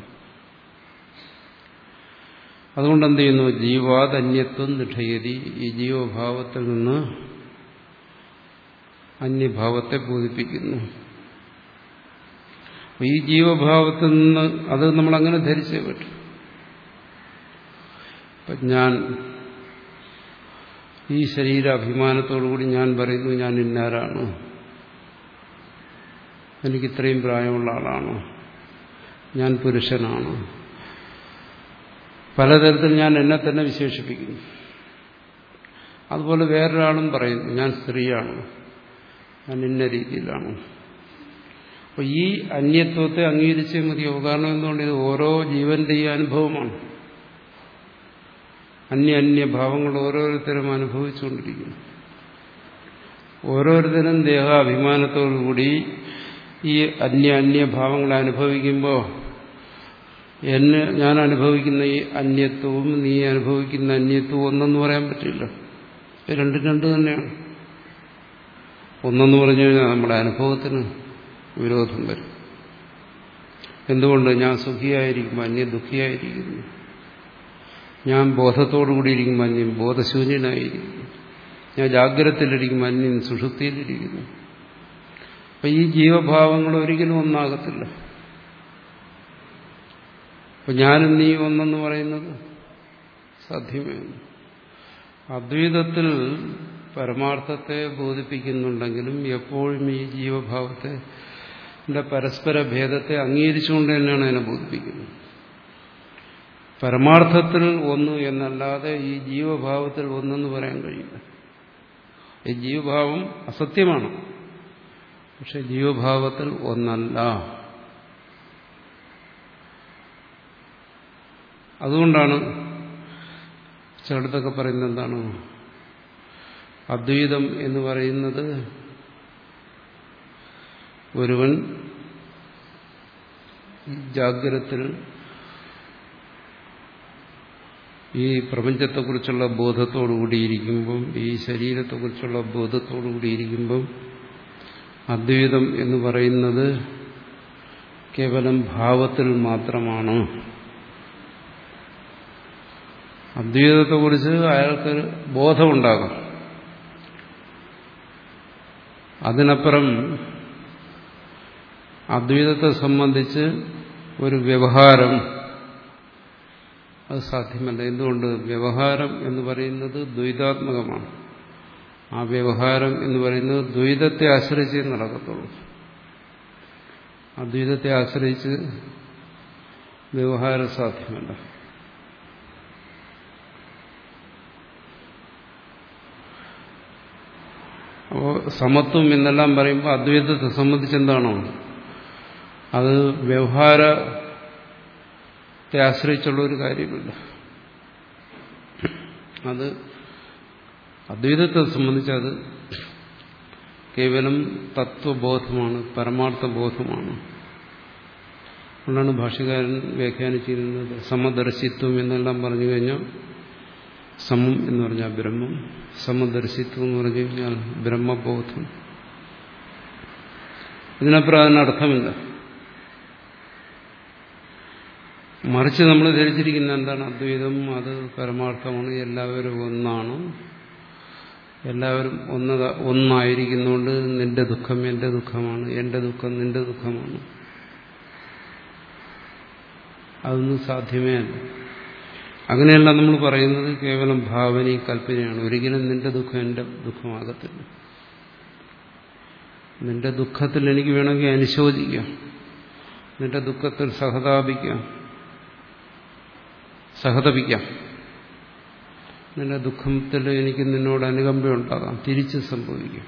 A: അതുകൊണ്ട് എന്ത് ചെയ്യുന്നു ജീവാത് അന്യത്വം നിഷയതി ഈ ജീവഭാവത്തിൽ നിന്ന് അന്യഭാവത്തെ ബോധിപ്പിക്കുന്നു ഈ ജീവഭാവത്തിൽ നിന്ന് അത് നമ്മൾ അങ്ങനെ ധരിച്ചേ പറ്റും ഇപ്പം ഞാൻ ഈ ശരീരാഭിമാനത്തോടുകൂടി ഞാൻ പറയുന്നു ഞാൻ ഇന്നാരാണ് എനിക്ക് ഇത്രയും പ്രായമുള്ള ആളാണ് ഞാൻ പുരുഷനാണ് പലതരത്തിൽ ഞാൻ എന്നെ തന്നെ വിശേഷിപ്പിക്കുന്നു അതുപോലെ വേറൊരാളും പറയുന്നു ഞാൻ സ്ത്രീയാണ് ഞാൻ ഇന്ന രീതിയിലാണ് അപ്പോൾ ഈ അന്യത്വത്തെ അംഗീകരിച്ചേ മതിയോ കാരണം എന്തുകൊണ്ട് ഇത് ഓരോ ജീവന്റെ ഈ അനുഭവമാണ് അന്യ അന്യ ഭാവങ്ങൾ ഓരോരുത്തരും അനുഭവിച്ചുകൊണ്ടിരിക്കുന്നു ഓരോരുത്തരും ദേഹാഭിമാനത്തോടുകൂടി ഈ അന്യ അന്യ ഭാവങ്ങളെ അനുഭവിക്കുമ്പോൾ എന്നെ ഞാൻ അനുഭവിക്കുന്ന ഈ അന്യത്വവും നീ അനുഭവിക്കുന്ന അന്യത്വവും ഒന്നെന്ന് പറയാൻ പറ്റില്ല രണ്ടും രണ്ട് തന്നെയാണ് ഒന്നെന്ന് പറഞ്ഞു കഴിഞ്ഞാൽ നമ്മുടെ അനുഭവത്തിന് വിരോധം വരും എന്തുകൊണ്ട് ഞാൻ സുഖിയായിരിക്കുമ്പോൾ അന്യ ദുഃഖിയായിരിക്കുന്നു ഞാൻ ബോധത്തോടുകൂടി ഇരിക്കുമ്പോൾ അന്യം ബോധശൂന്യനായിരിക്കുന്നു ഞാൻ ജാഗ്രതയിലിരിക്കുമ്പോൾ അന്യം സുഷുപ്തിയിലിരിക്കുന്നു അപ്പൊ ഈ ജീവഭാവങ്ങൾ ഒരിക്കലും ഒന്നാകത്തില്ല അപ്പൊ ഞാനും നീ ഒന്നെന്ന് പറയുന്നത് സാധ്യമേ അദ്വൈതത്തിൽ പരമാർത്ഥത്തെ ബോധിപ്പിക്കുന്നുണ്ടെങ്കിലും എപ്പോഴും ഈ ജീവഭാവത്തെ പരസ്പര ഭേദത്തെ അംഗീകരിച്ചുകൊണ്ട് തന്നെയാണ് അതിനെ ബോധിപ്പിക്കുന്നത് പരമാർത്ഥത്തിൽ ഒന്ന് എന്നല്ലാതെ ഈ ജീവഭാവത്തിൽ ഒന്നെന്ന് പറയാൻ കഴിയില്ല ഈ ജീവഭാവം അസത്യമാണ് പക്ഷെ ജീവഭാവത്തിൽ ഒന്നല്ല അതുകൊണ്ടാണ് ചിലടത്തൊക്കെ പറയുന്നത് എന്താണ് അദ്വൈതം എന്ന് പറയുന്നത് ഒരുവൻ ജാഗ്രത്തിൽ ഈ പ്രപഞ്ചത്തെക്കുറിച്ചുള്ള ബോധത്തോടുകൂടിയിരിക്കുമ്പം ഈ ശരീരത്തെക്കുറിച്ചുള്ള ബോധത്തോടുകൂടിയിരിക്കുമ്പം അദ്വൈതം എന്ന് പറയുന്നത് കേവലം ഭാവത്തിൽ മാത്രമാണ് അദ്വൈതത്തെക്കുറിച്ച് അയാൾക്ക് ബോധമുണ്ടാകും അതിനപ്പുറം അദ്വൈതത്തെ സംബന്ധിച്ച് ഒരു വ്യവഹാരം അത് സാധ്യമല്ല എന്തുകൊണ്ട് വ്യവഹാരം എന്ന് പറയുന്നത് ദ്വൈതാത്മകമാണ് ആ വ്യവഹാരം എന്ന് പറയുന്നത് ദ്വൈതത്തെ ആശ്രയിച്ചേ നടക്കത്തുള്ളൂ അദ്വൈതത്തെ ആശ്രയിച്ച് വ്യവഹാരം സാധ്യമല്ല അപ്പോൾ സമത്വം എന്നെല്ലാം പറയുമ്പോൾ അദ്വൈതത്തെ സംബന്ധിച്ച് എന്താണോ അത് വ്യവഹാരത്തെ ആശ്രയിച്ചുള്ള ഒരു കാര്യമില്ല അത് അദ്വൈതത്തെ സംബന്ധിച്ച് അത് കേവലം തത്വബോധമാണ് പരമാർത്ഥ ബോധമാണ് അതുകൊണ്ടാണ് ഭാഷകാരൻ വ്യാഖ്യാനിച്ചിരുന്നത് സമദർശിത്വം എന്നെല്ലാം പറഞ്ഞു കഴിഞ്ഞാൽ സമം എന്ന് പറഞ്ഞാൽ ബ്രഹ്മം സമദർശിത്വം എന്ന് പറഞ്ഞു കഴിഞ്ഞാൽ ബ്രഹ്മബോധം ഇതിനപ്പുറം അതിനർത്ഥമില്ല മറിച്ച് നമ്മൾ ധരിച്ചിരിക്കുന്ന എന്താണ് അദ്വൈതം അത് പരമാർത്ഥമാണ് എല്ലാവരും ഒന്നാണ് എല്ലാവരും ഒന്നത ഒന്നായിരിക്കുന്നതുകൊണ്ട് നിന്റെ ദുഃഖം എന്റെ ദുഃഖമാണ് എന്റെ ദുഃഖം നിന്റെ ദുഃഖമാണ് അതൊന്നും സാധ്യമേ അല്ല അങ്ങനെയല്ല നമ്മൾ പറയുന്നത് കേവലം ഭാവനയും കൽപ്പനയാണ് ഒരിക്കലും നിന്റെ ദുഃഖം എന്റെ ദുഃഖമാകത്തില്ല നിന്റെ ദുഃഖത്തിൽ എനിക്ക് വേണമെങ്കിൽ അനുശോചിക്കാം നിന്റെ ദുഃഖത്തിൽ സഹതാപിക്കാം സഹതപിക്കാം നിന്റെ ദുഃഖത്തിൽ എനിക്ക് നിന്നോട് അനുകമ്പയുണ്ടാകാം തിരിച്ച് സംഭവിക്കും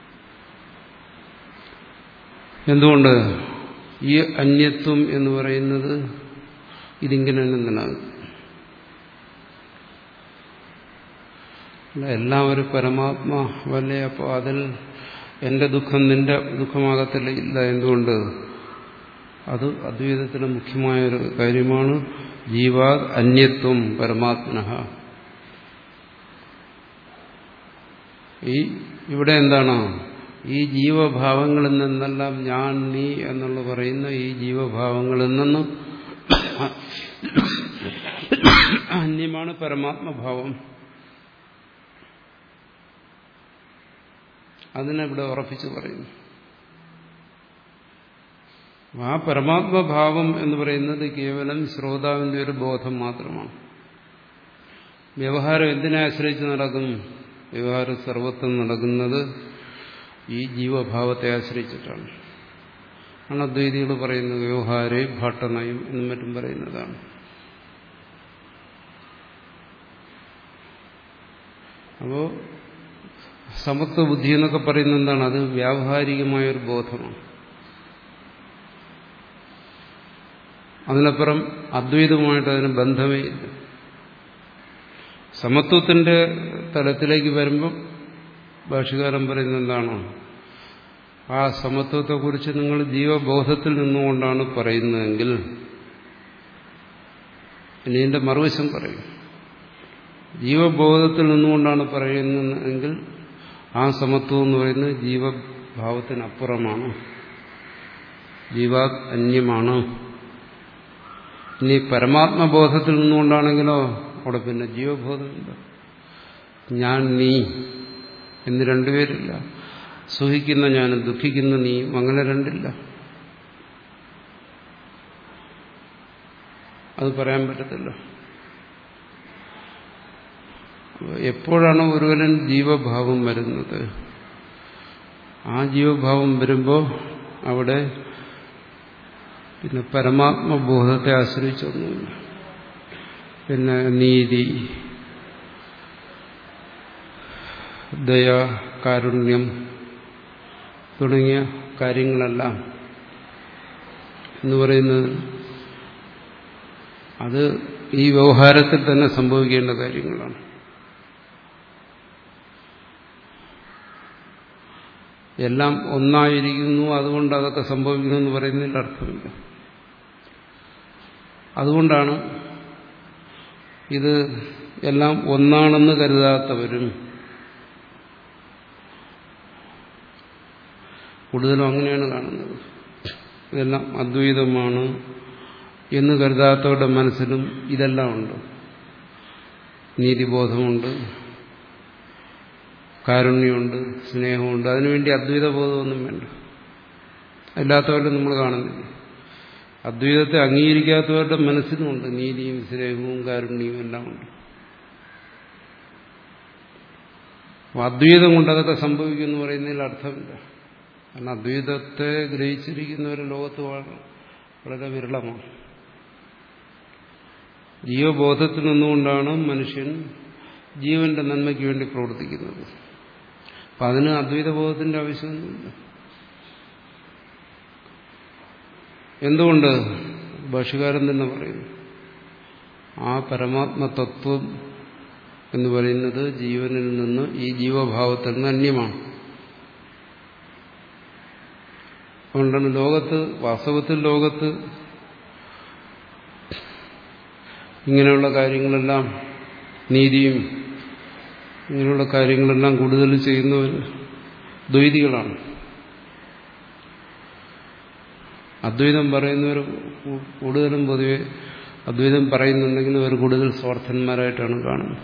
A: എന്തുകൊണ്ട് ഈ അന്യത്വം എന്ന് പറയുന്നത് ഇതിങ്ങനെ തന്നെ നിലനിൽക്കും എല്ലാം ഒരു പരമാത്മാവല്ലേ അപ്പോൾ അതിൽ എന്റെ ദുഃഖം നിന്റെ ദുഃഖമാകത്തില്ല ഇല്ല എന്തുകൊണ്ട് അത് അദ്വൈതത്തിലെ മുഖ്യമായ ഒരു കാര്യമാണ് ജീവാ അന്യത്വം പരമാത്മന ഈ ഇവിടെ എന്താണ് ഈ ജീവഭാവങ്ങളിൽ നിന്നെല്ലാം ഞാൻ നീ എന്നുള്ള പറയുന്ന ഈ ജീവഭാവങ്ങളിൽ നിന്ന് അന്യമാണ് പരമാത്മഭാവം അതിനെവിടെ ഉറപ്പിച്ചു പറയുന്നു ആ പരമാത്മഭാവം എന്ന് പറയുന്നത് കേവലം ശ്രോതാവിന്റെ ഒരു ബോധം മാത്രമാണ് വ്യവഹാരം എന്തിനെ ആശ്രയിച്ച് നടക്കും വ്യവഹാരം സർവത്വം നടക്കുന്നത് ഈ ജീവഭാവത്തെ ആശ്രയിച്ചിട്ടാണ് ആണ് അദ്വൈതികൾ പറയുന്നത് വ്യവഹാരെ ഭാട്ടനയം എന്നും മറ്റും പറയുന്നതാണ് അപ്പോ സമത്വ ബുദ്ധി എന്നൊക്കെ പറയുന്നത് എന്താണ് അത് വ്യാവഹാരികമായ ഒരു ബോധമാണ് അതിനപ്പുറം അദ്വൈതവുമായിട്ട് അതിന് ബന്ധമേ ഇല്ല സമത്വത്തിന്റെ തലത്തിലേക്ക് വരുമ്പം ഭാഷകാരൻ പറയുന്നത് എന്താണോ ആ സമത്വത്തെക്കുറിച്ച് നിങ്ങൾ ജീവബോധത്തിൽ നിന്നുകൊണ്ടാണ് പറയുന്നതെങ്കിൽ ഇനി എന്റെ മറുവശം പറയും ജീവബോധത്തിൽ നിന്നുകൊണ്ടാണ് പറയുന്നതെങ്കിൽ ആ സമത്വം എന്ന് പറയുന്നത് ജീവഭാവത്തിനപ്പുറമാണ് ജീവാത് അന്യമാണ് ഇനി പരമാത്മബോധത്തിൽ നിന്നുകൊണ്ടാണെങ്കിലോ അവിടെ പിന്നെ ജീവബോധമില്ല ഞാൻ നീ എന്ന് രണ്ടുപേരില്ല സുഖിക്കുന്ന ഞാനും ദുഃഖിക്കുന്ന നീയും അങ്ങനെ രണ്ടില്ല അത് പറയാൻ പറ്റത്തില്ല എപ്പോഴാണ് ഒരുവനൻ ജീവഭാവം വരുന്നത് ആ ജീവഭാവം വരുമ്പോൾ അവിടെ പിന്നെ പരമാത്മബോധത്തെ ആശ്രയിച്ചൊന്നുമില്ല പിന്നെ നീതി ദയ കാരുണ്യം തുടങ്ങിയ കാര്യങ്ങളെല്ലാം എന്ന് പറയുന്നത് അത് ഈ വ്യവഹാരത്തിൽ തന്നെ സംഭവിക്കേണ്ട കാര്യങ്ങളാണ് എല്ലാം ഒന്നായിരിക്കുന്നു അതുകൊണ്ട് അതൊക്കെ സംഭവിക്കുന്നു എന്ന് പറയുന്നതിൽ അർത്ഥമില്ല അതുകൊണ്ടാണ് ഇത് എല്ലാം ഒന്നാണെന്ന് കരുതാത്തവരും കൂടുതലും അങ്ങനെയാണ് കാണുന്നത് ഇതെല്ലാം അദ്വൈതമാണ് എന്ന് കരുതാത്തവരുടെ മനസ്സിലും ഇതെല്ലാം ഉണ്ട് നീതിബോധമുണ്ട് കാരുണ്യമുണ്ട് സ്നേഹമുണ്ട് അതിനുവേണ്ടി അദ്വൈത ബോധമൊന്നും വേണ്ട അല്ലാത്തവരും നമ്മൾ കാണുന്നില്ല അദ്വൈതത്തെ അംഗീകരിക്കാത്തവരുടെ മനസ്സിലുമുണ്ട് നീതിയും സ്നേഹവും കാരുണ്യവും എല്ലാം ഉണ്ട് അദ്വൈതം കൊണ്ട് അതൊക്കെ സംഭവിക്കുമെന്ന് പറയുന്നതിൽ അർത്ഥമില്ല കാരണം അദ്വൈതത്തെ ഗ്രഹിച്ചിരിക്കുന്നവർ ലോകത്ത് വളരെ വിരളമാണ് ജീവബോധത്തിൽ നിന്നുകൊണ്ടാണ് മനുഷ്യൻ ജീവന്റെ നന്മയ്ക്ക് വേണ്ടി പ്രവർത്തിക്കുന്നത് അപ്പം അതിന് അദ്വൈതബോധത്തിന്റെ ആവശ്യമൊന്നുമില്ല എന്തുകൊണ്ട് ഭാഷകാരൻ തന്നെ പറയുന്നു ആ പരമാത്മ തത്വം എന്ന് പറയുന്നത് ജീവനിൽ നിന്ന് ഈ ജീവഭാവത്തിൽ നിന്ന് അന്യമാണ് അതുകൊണ്ടാണ് ലോകത്ത് വാസ്തവത്തിൽ ലോകത്ത് ഇങ്ങനെയുള്ള കാര്യങ്ങളെല്ലാം നീതിയും ഇങ്ങനെയുള്ള കാര്യങ്ങളെല്ലാം കൂടുതൽ ചെയ്യുന്നവർ ദ്വൈതികളാണ് അദ്വൈതം പറയുന്നവർ കൂടുതലും പൊതുവെ അദ്വൈതം പറയുന്നുണ്ടെങ്കിൽ അവർ കൂടുതൽ സ്വാർത്ഥന്മാരായിട്ടാണ് കാണുന്നത്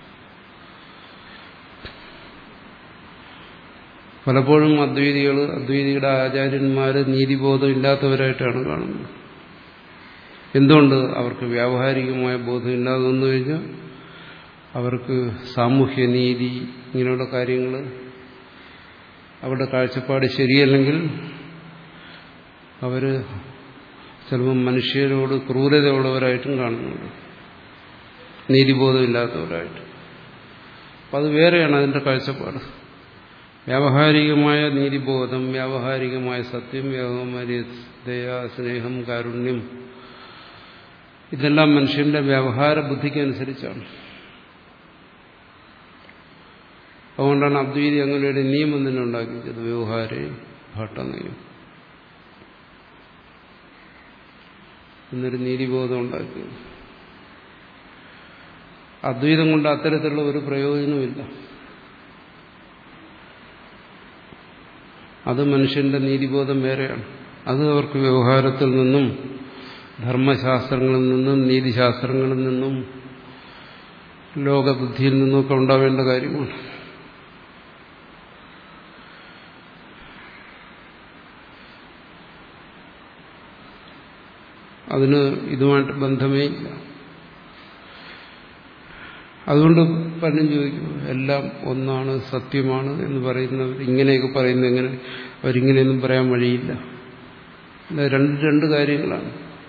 A: പലപ്പോഴും അദ്വൈതികൾ അദ്വൈതിയുടെ ആചാര്യന്മാർ നീതിബോധം ഇല്ലാത്തവരായിട്ടാണ് കാണുന്നത് എന്തുകൊണ്ട് അവർക്ക് വ്യാവഹാരികമായ ബോധം ഇല്ലാതെ വന്നു കഴിഞ്ഞാൽ അവർക്ക് സാമൂഹ്യ നീതി ഇങ്ങനെയുള്ള കാര്യങ്ങൾ അവരുടെ കാഴ്ചപ്പാട് ശരിയല്ലെങ്കിൽ അവർ ചിലപ്പോൾ മനുഷ്യരോട് ക്രൂരതയുള്ളവരായിട്ടും കാണുന്നുണ്ട് നീതിബോധമില്ലാത്തവരായിട്ട് അപ്പം അത് വേറെയാണ് അതിൻ്റെ കാഴ്ചപ്പാട് വ്യാവഹാരികമായ നീതിബോധം വ്യാവഹാരികമായ സത്യം വ്യാവഹാരിക ദയ സ്നേഹം കാരുണ്യം ഇതെല്ലാം മനുഷ്യന്റെ വ്യവഹാര ബുദ്ധിക്കനുസരിച്ചാണ് അതുകൊണ്ടാണ് അദ്വൈതി അങ്ങനെ ഒരു നിയമം തന്നെ ഉണ്ടാക്കിയത് വ്യവഹാരെ ഭട്ടനയം എന്നൊരു നീതിബോധം ഉണ്ടാക്കിയത് അദ്വൈതം കൊണ്ട് അത്തരത്തിലുള്ള ഒരു പ്രയോജനമില്ല അത് മനുഷ്യന്റെ നീതിബോധം വേറെയാണ് അത് അവർക്ക് വ്യവഹാരത്തിൽ നിന്നും ധർമ്മശാസ്ത്രങ്ങളിൽ നിന്നും നീതിശാസ്ത്രങ്ങളിൽ നിന്നും ലോകബുദ്ധിയിൽ നിന്നുമൊക്കെ ഉണ്ടാവേണ്ട കാര്യമാണ് അതിന് ഇതുമായിട്ട് ബന്ധമേ ഇല്ല അതുകൊണ്ട് പലരും ചോദിക്കും എല്ലാം ഒന്നാണ് സത്യമാണ് എന്ന് പറയുന്നവർ ഇങ്ങനെയൊക്കെ പറയുന്നത് എങ്ങനെ അവരിങ്ങനെയൊന്നും പറയാൻ വഴിയില്ല രണ്ട് രണ്ട് കാര്യങ്ങളാണ്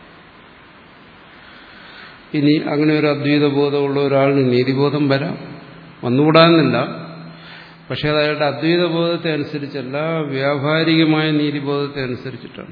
A: ഇനി അങ്ങനെ ഒരു അദ്വൈത ബോധമുള്ള ഒരാളിന് നീതിബോധം വരാം വന്നുകൂടാന്നില്ല പക്ഷെ അത് അയാളുടെ അദ്വൈത ബോധത്തെ അനുസരിച്ചല്ല വ്യാവഹാരികമായ നീതിബോധത്തെ അനുസരിച്ചിട്ടാണ്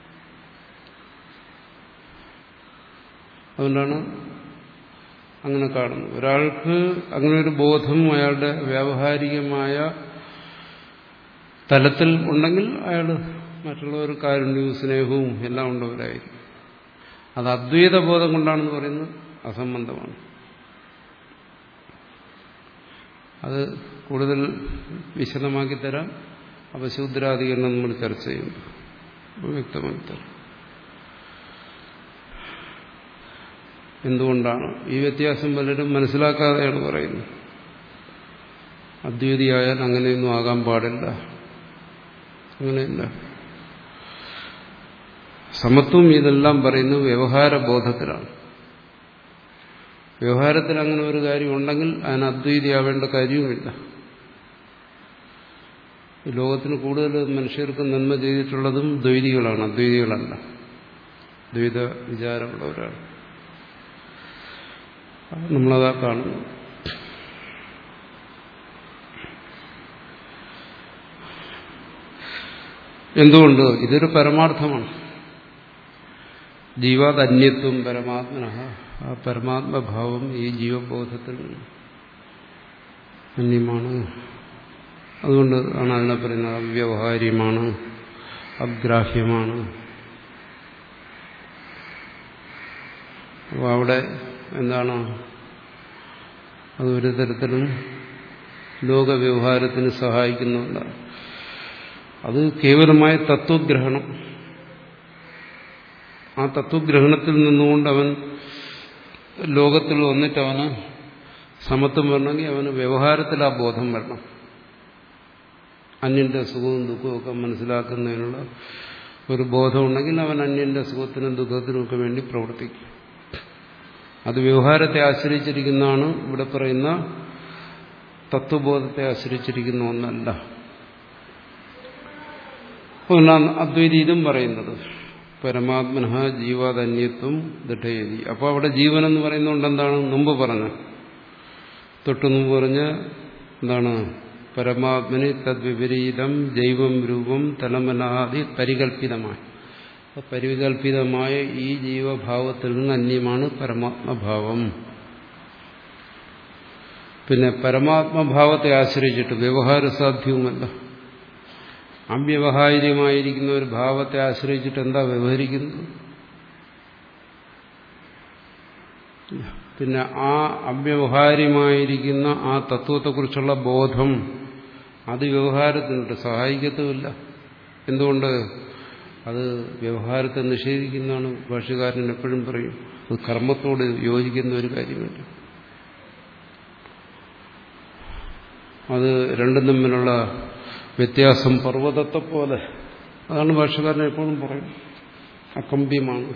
A: അതുകൊണ്ടാണ് അങ്ങനെ കാണുന്നത് ഒരാൾക്ക് അങ്ങനെ ഒരു ബോധം അയാളുടെ വ്യാവഹാരികമായ തലത്തിൽ ഉണ്ടെങ്കിൽ അയാൾ മറ്റുള്ളവർ കാരുണ്യവും സ്നേഹവും എല്ലാം ഉള്ളവരായിരിക്കും അത് അദ്വൈത ബോധം കൊണ്ടാണെന്ന് പറയുന്നത് അസംബന്ധമാണ് അത് കൂടുതൽ വിശദമാക്കി തരാം അപശൂദ്രാധികരണം നമ്മൾ ചർച്ച ചെയ്യുമ്പോൾ വ്യക്തമാക്കി തരാം എന്തുകൊണ്ടാണ് ഈ വ്യത്യാസം പലരും മനസ്സിലാക്കാതെയാണ് പറയുന്നത് അദ്വൈതിയായാൽ അങ്ങനെയൊന്നും ആകാൻ പാടില്ല അങ്ങനെയില്ല സമത്വം ഇതെല്ലാം പറയുന്നത് വ്യവഹാര ബോധത്തിലാണ് വ്യവഹാരത്തിൽ അങ്ങനെ ഒരു കാര്യം ഉണ്ടെങ്കിൽ അതിന് അദ്വൈതിയാവേണ്ട കാര്യവുമില്ല ഈ ലോകത്തിന് കൂടുതൽ മനുഷ്യർക്ക് നന്മ ചെയ്തിട്ടുള്ളതും ദ്വൈതികളാണ് അദ്വൈതികളല്ല ദ്വൈത വിചാരമുള്ളവരാണ് നമ്മളതാ കാണുന്നു എന്തുകൊണ്ട് ഇതൊരു പരമാർത്ഥമാണ് ജീവാതന്യത്വം പരമാത്മന ആ പരമാത്മഭാവം ഈ ജീവബോധത്തിൽ അന്യമാണ് അതുകൊണ്ട് ആണ് അതിനെ പറയുന്നത് അവ്യവഹാര്യമാണ് അഗ്രാഹ്യമാണ് അപ്പോൾ അവിടെ എന്താണ് അത് ഒരു തരത്തിലും ലോകവ്യവഹാരത്തിന് സഹായിക്കുന്നുണ്ട് അത് കേവലമായ തത്വഗ്രഹണം ആ തത്വഗ്രഹണത്തിൽ നിന്നുകൊണ്ട് അവൻ ലോകത്തിൽ വന്നിട്ട് അവന് സമത്വം വരണമെങ്കിൽ അവന് വ്യവഹാരത്തിൽ ആ ബോധം വരണം അന്യന്റെ സുഖവും ദുഃഖവും ഒക്കെ മനസ്സിലാക്കുന്നതിനുള്ള ഒരു ബോധമുണ്ടെങ്കിൽ അവൻ അന്യന്റെ സുഖത്തിനും ദുഃഖത്തിനും ഒക്കെ വേണ്ടി പ്രവർത്തിക്കും അത് വ്യവഹാരത്തെ ആശ്രയിച്ചിരിക്കുന്നതാണ് ഇവിടെ പറയുന്ന തത്വബോധത്തെ ആശ്രയിച്ചിരിക്കുന്ന ഒന്നല്ല അതുകൊണ്ടാണ് അദ്വൈതി ഇതും പറയുന്നത് പരമാത്മന ജീവാതന്യത്വം ദൃഢയതി അപ്പോൾ അവിടെ ജീവൻ എന്ന് പറയുന്നതുകൊണ്ട് എന്താണ് മുമ്പ് പറഞ്ഞ തൊട്ടു മുമ്പ് പറഞ്ഞ എന്താണ് പരമാത്മന് തദ്വിപരീതം ജൈവം രൂപം തലമനാദി പരികല്പിതമായി പരികല്പിതമായ ഈ ജീവഭാവത്തിൽ നിന്ന് അന്യമാണ് പരമാത്മഭാവം പിന്നെ പരമാത്മഭാവത്തെ ആശ്രയിച്ചിട്ട് വ്യവഹാര സാധ്യവുമല്ല അവ്യവഹാര്യമായിരിക്കുന്ന ഒരു ഭാവത്തെ ആശ്രയിച്ചിട്ട് എന്താ വ്യവഹരിക്കുന്നത് പിന്നെ ആ അവ്യവഹാര്യമായിരിക്കുന്ന ആ തത്വത്തെക്കുറിച്ചുള്ള ബോധം അത് വ്യവഹാരത്തിനുണ്ട് സഹായിക്കത്തുമില്ല എന്തുകൊണ്ട് അത് വ്യവഹാരത്തെ നിഷേധിക്കുന്നതാണ് ഭാഷകാരൻ എപ്പോഴും പറയും അത് കർമ്മത്തോട് യോജിക്കുന്ന ഒരു കാര്യമല്ല അത് രണ്ടും തമ്മിലുള്ള വ്യത്യാസം പർവ്വതത്തെ പോലെ അതാണ് ഭാഷകാരൻ എപ്പോഴും പറയും അകമ്പ്യമാണ്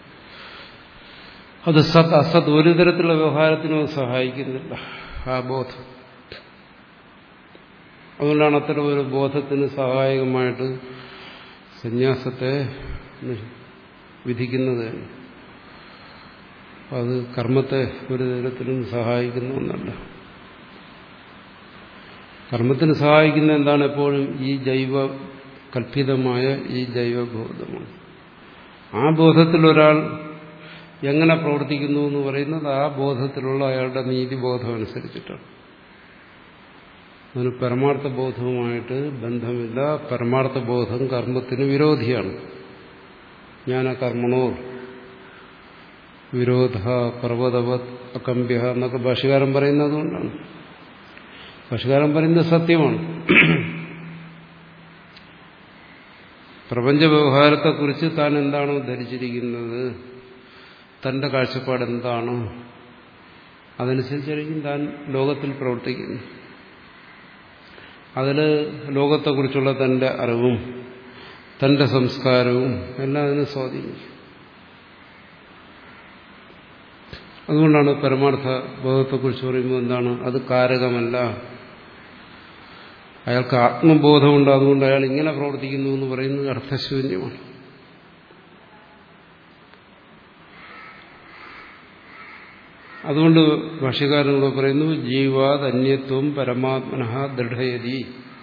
A: അത് സത് അസത് ഒരു തരത്തിലുള്ള വ്യവഹാരത്തിനും സഹായിക്കുന്നില്ല ആ ബോധം അതുകൊണ്ടാണ് അത്തരം ഒരു ബോധത്തിന് സഹായകമായിട്ട് സന്യാസത്തെ വിധിക്കുന്നത് അത് കർമ്മത്തെ ഒരു തരത്തിലും സഹായിക്കുന്ന ഒന്നല്ല കർമ്മത്തിന് സഹായിക്കുന്ന എന്താണ് എപ്പോഴും ഈ ജൈവ കൽപ്പിതമായ ഈ ജൈവബോധമാണ് ആ ബോധത്തിൽ ഒരാൾ എങ്ങനെ പ്രവർത്തിക്കുന്നു എന്ന് പറയുന്നത് ആ ബോധത്തിലുള്ള അയാളുടെ നീതിബോധം അനുസരിച്ചിട്ടാണ് അതിന് പരമാർത്ഥ ബോധവുമായിട്ട് ബന്ധമില്ല പരമാർത്ഥ ബോധം കർമ്മത്തിന് വിരോധിയാണ് ജ്ഞാന കർമ്മണോ വിരോധ പർവ്വതവത് അകമ്പ്യ എന്നൊക്കെ ഭാഷകാരൻ പറയുന്നത് അതുകൊണ്ടാണ് ഭാഷകാരൻ പറയുന്നത് സത്യമാണ് പ്രപഞ്ച വ്യവഹാരത്തെക്കുറിച്ച് താൻ എന്താണോ ധരിച്ചിരിക്കുന്നത് തന്റെ കാഴ്ചപ്പാട് എന്താണ് അതനുസരിച്ചായിരിക്കും താൻ ലോകത്തിൽ പ്രവർത്തിക്കുന്നു അതിൽ ലോകത്തെക്കുറിച്ചുള്ള തന്റെ അറിവും തന്റെ സംസ്കാരവും എല്ലാം അതിനെ സ്വാധീനിക്കും അതുകൊണ്ടാണ് പരമാർത്ഥ ബോധത്തെക്കുറിച്ച് പറയുമ്പോൾ എന്താണ് അത് കാരകമല്ല അയാൾക്ക് ആത്മബോധമുണ്ട് അതുകൊണ്ട് അയാൾ ഇങ്ങനെ പ്രവർത്തിക്കുന്നു എന്ന് പറയുന്നത് അർത്ഥശൂന്യമാണ് അതുകൊണ്ട് ഭാഷ്യകാരനോട് പറയുന്നു ജീവാത് അന്യത്വം പരമാത്മന ദൃഢയതി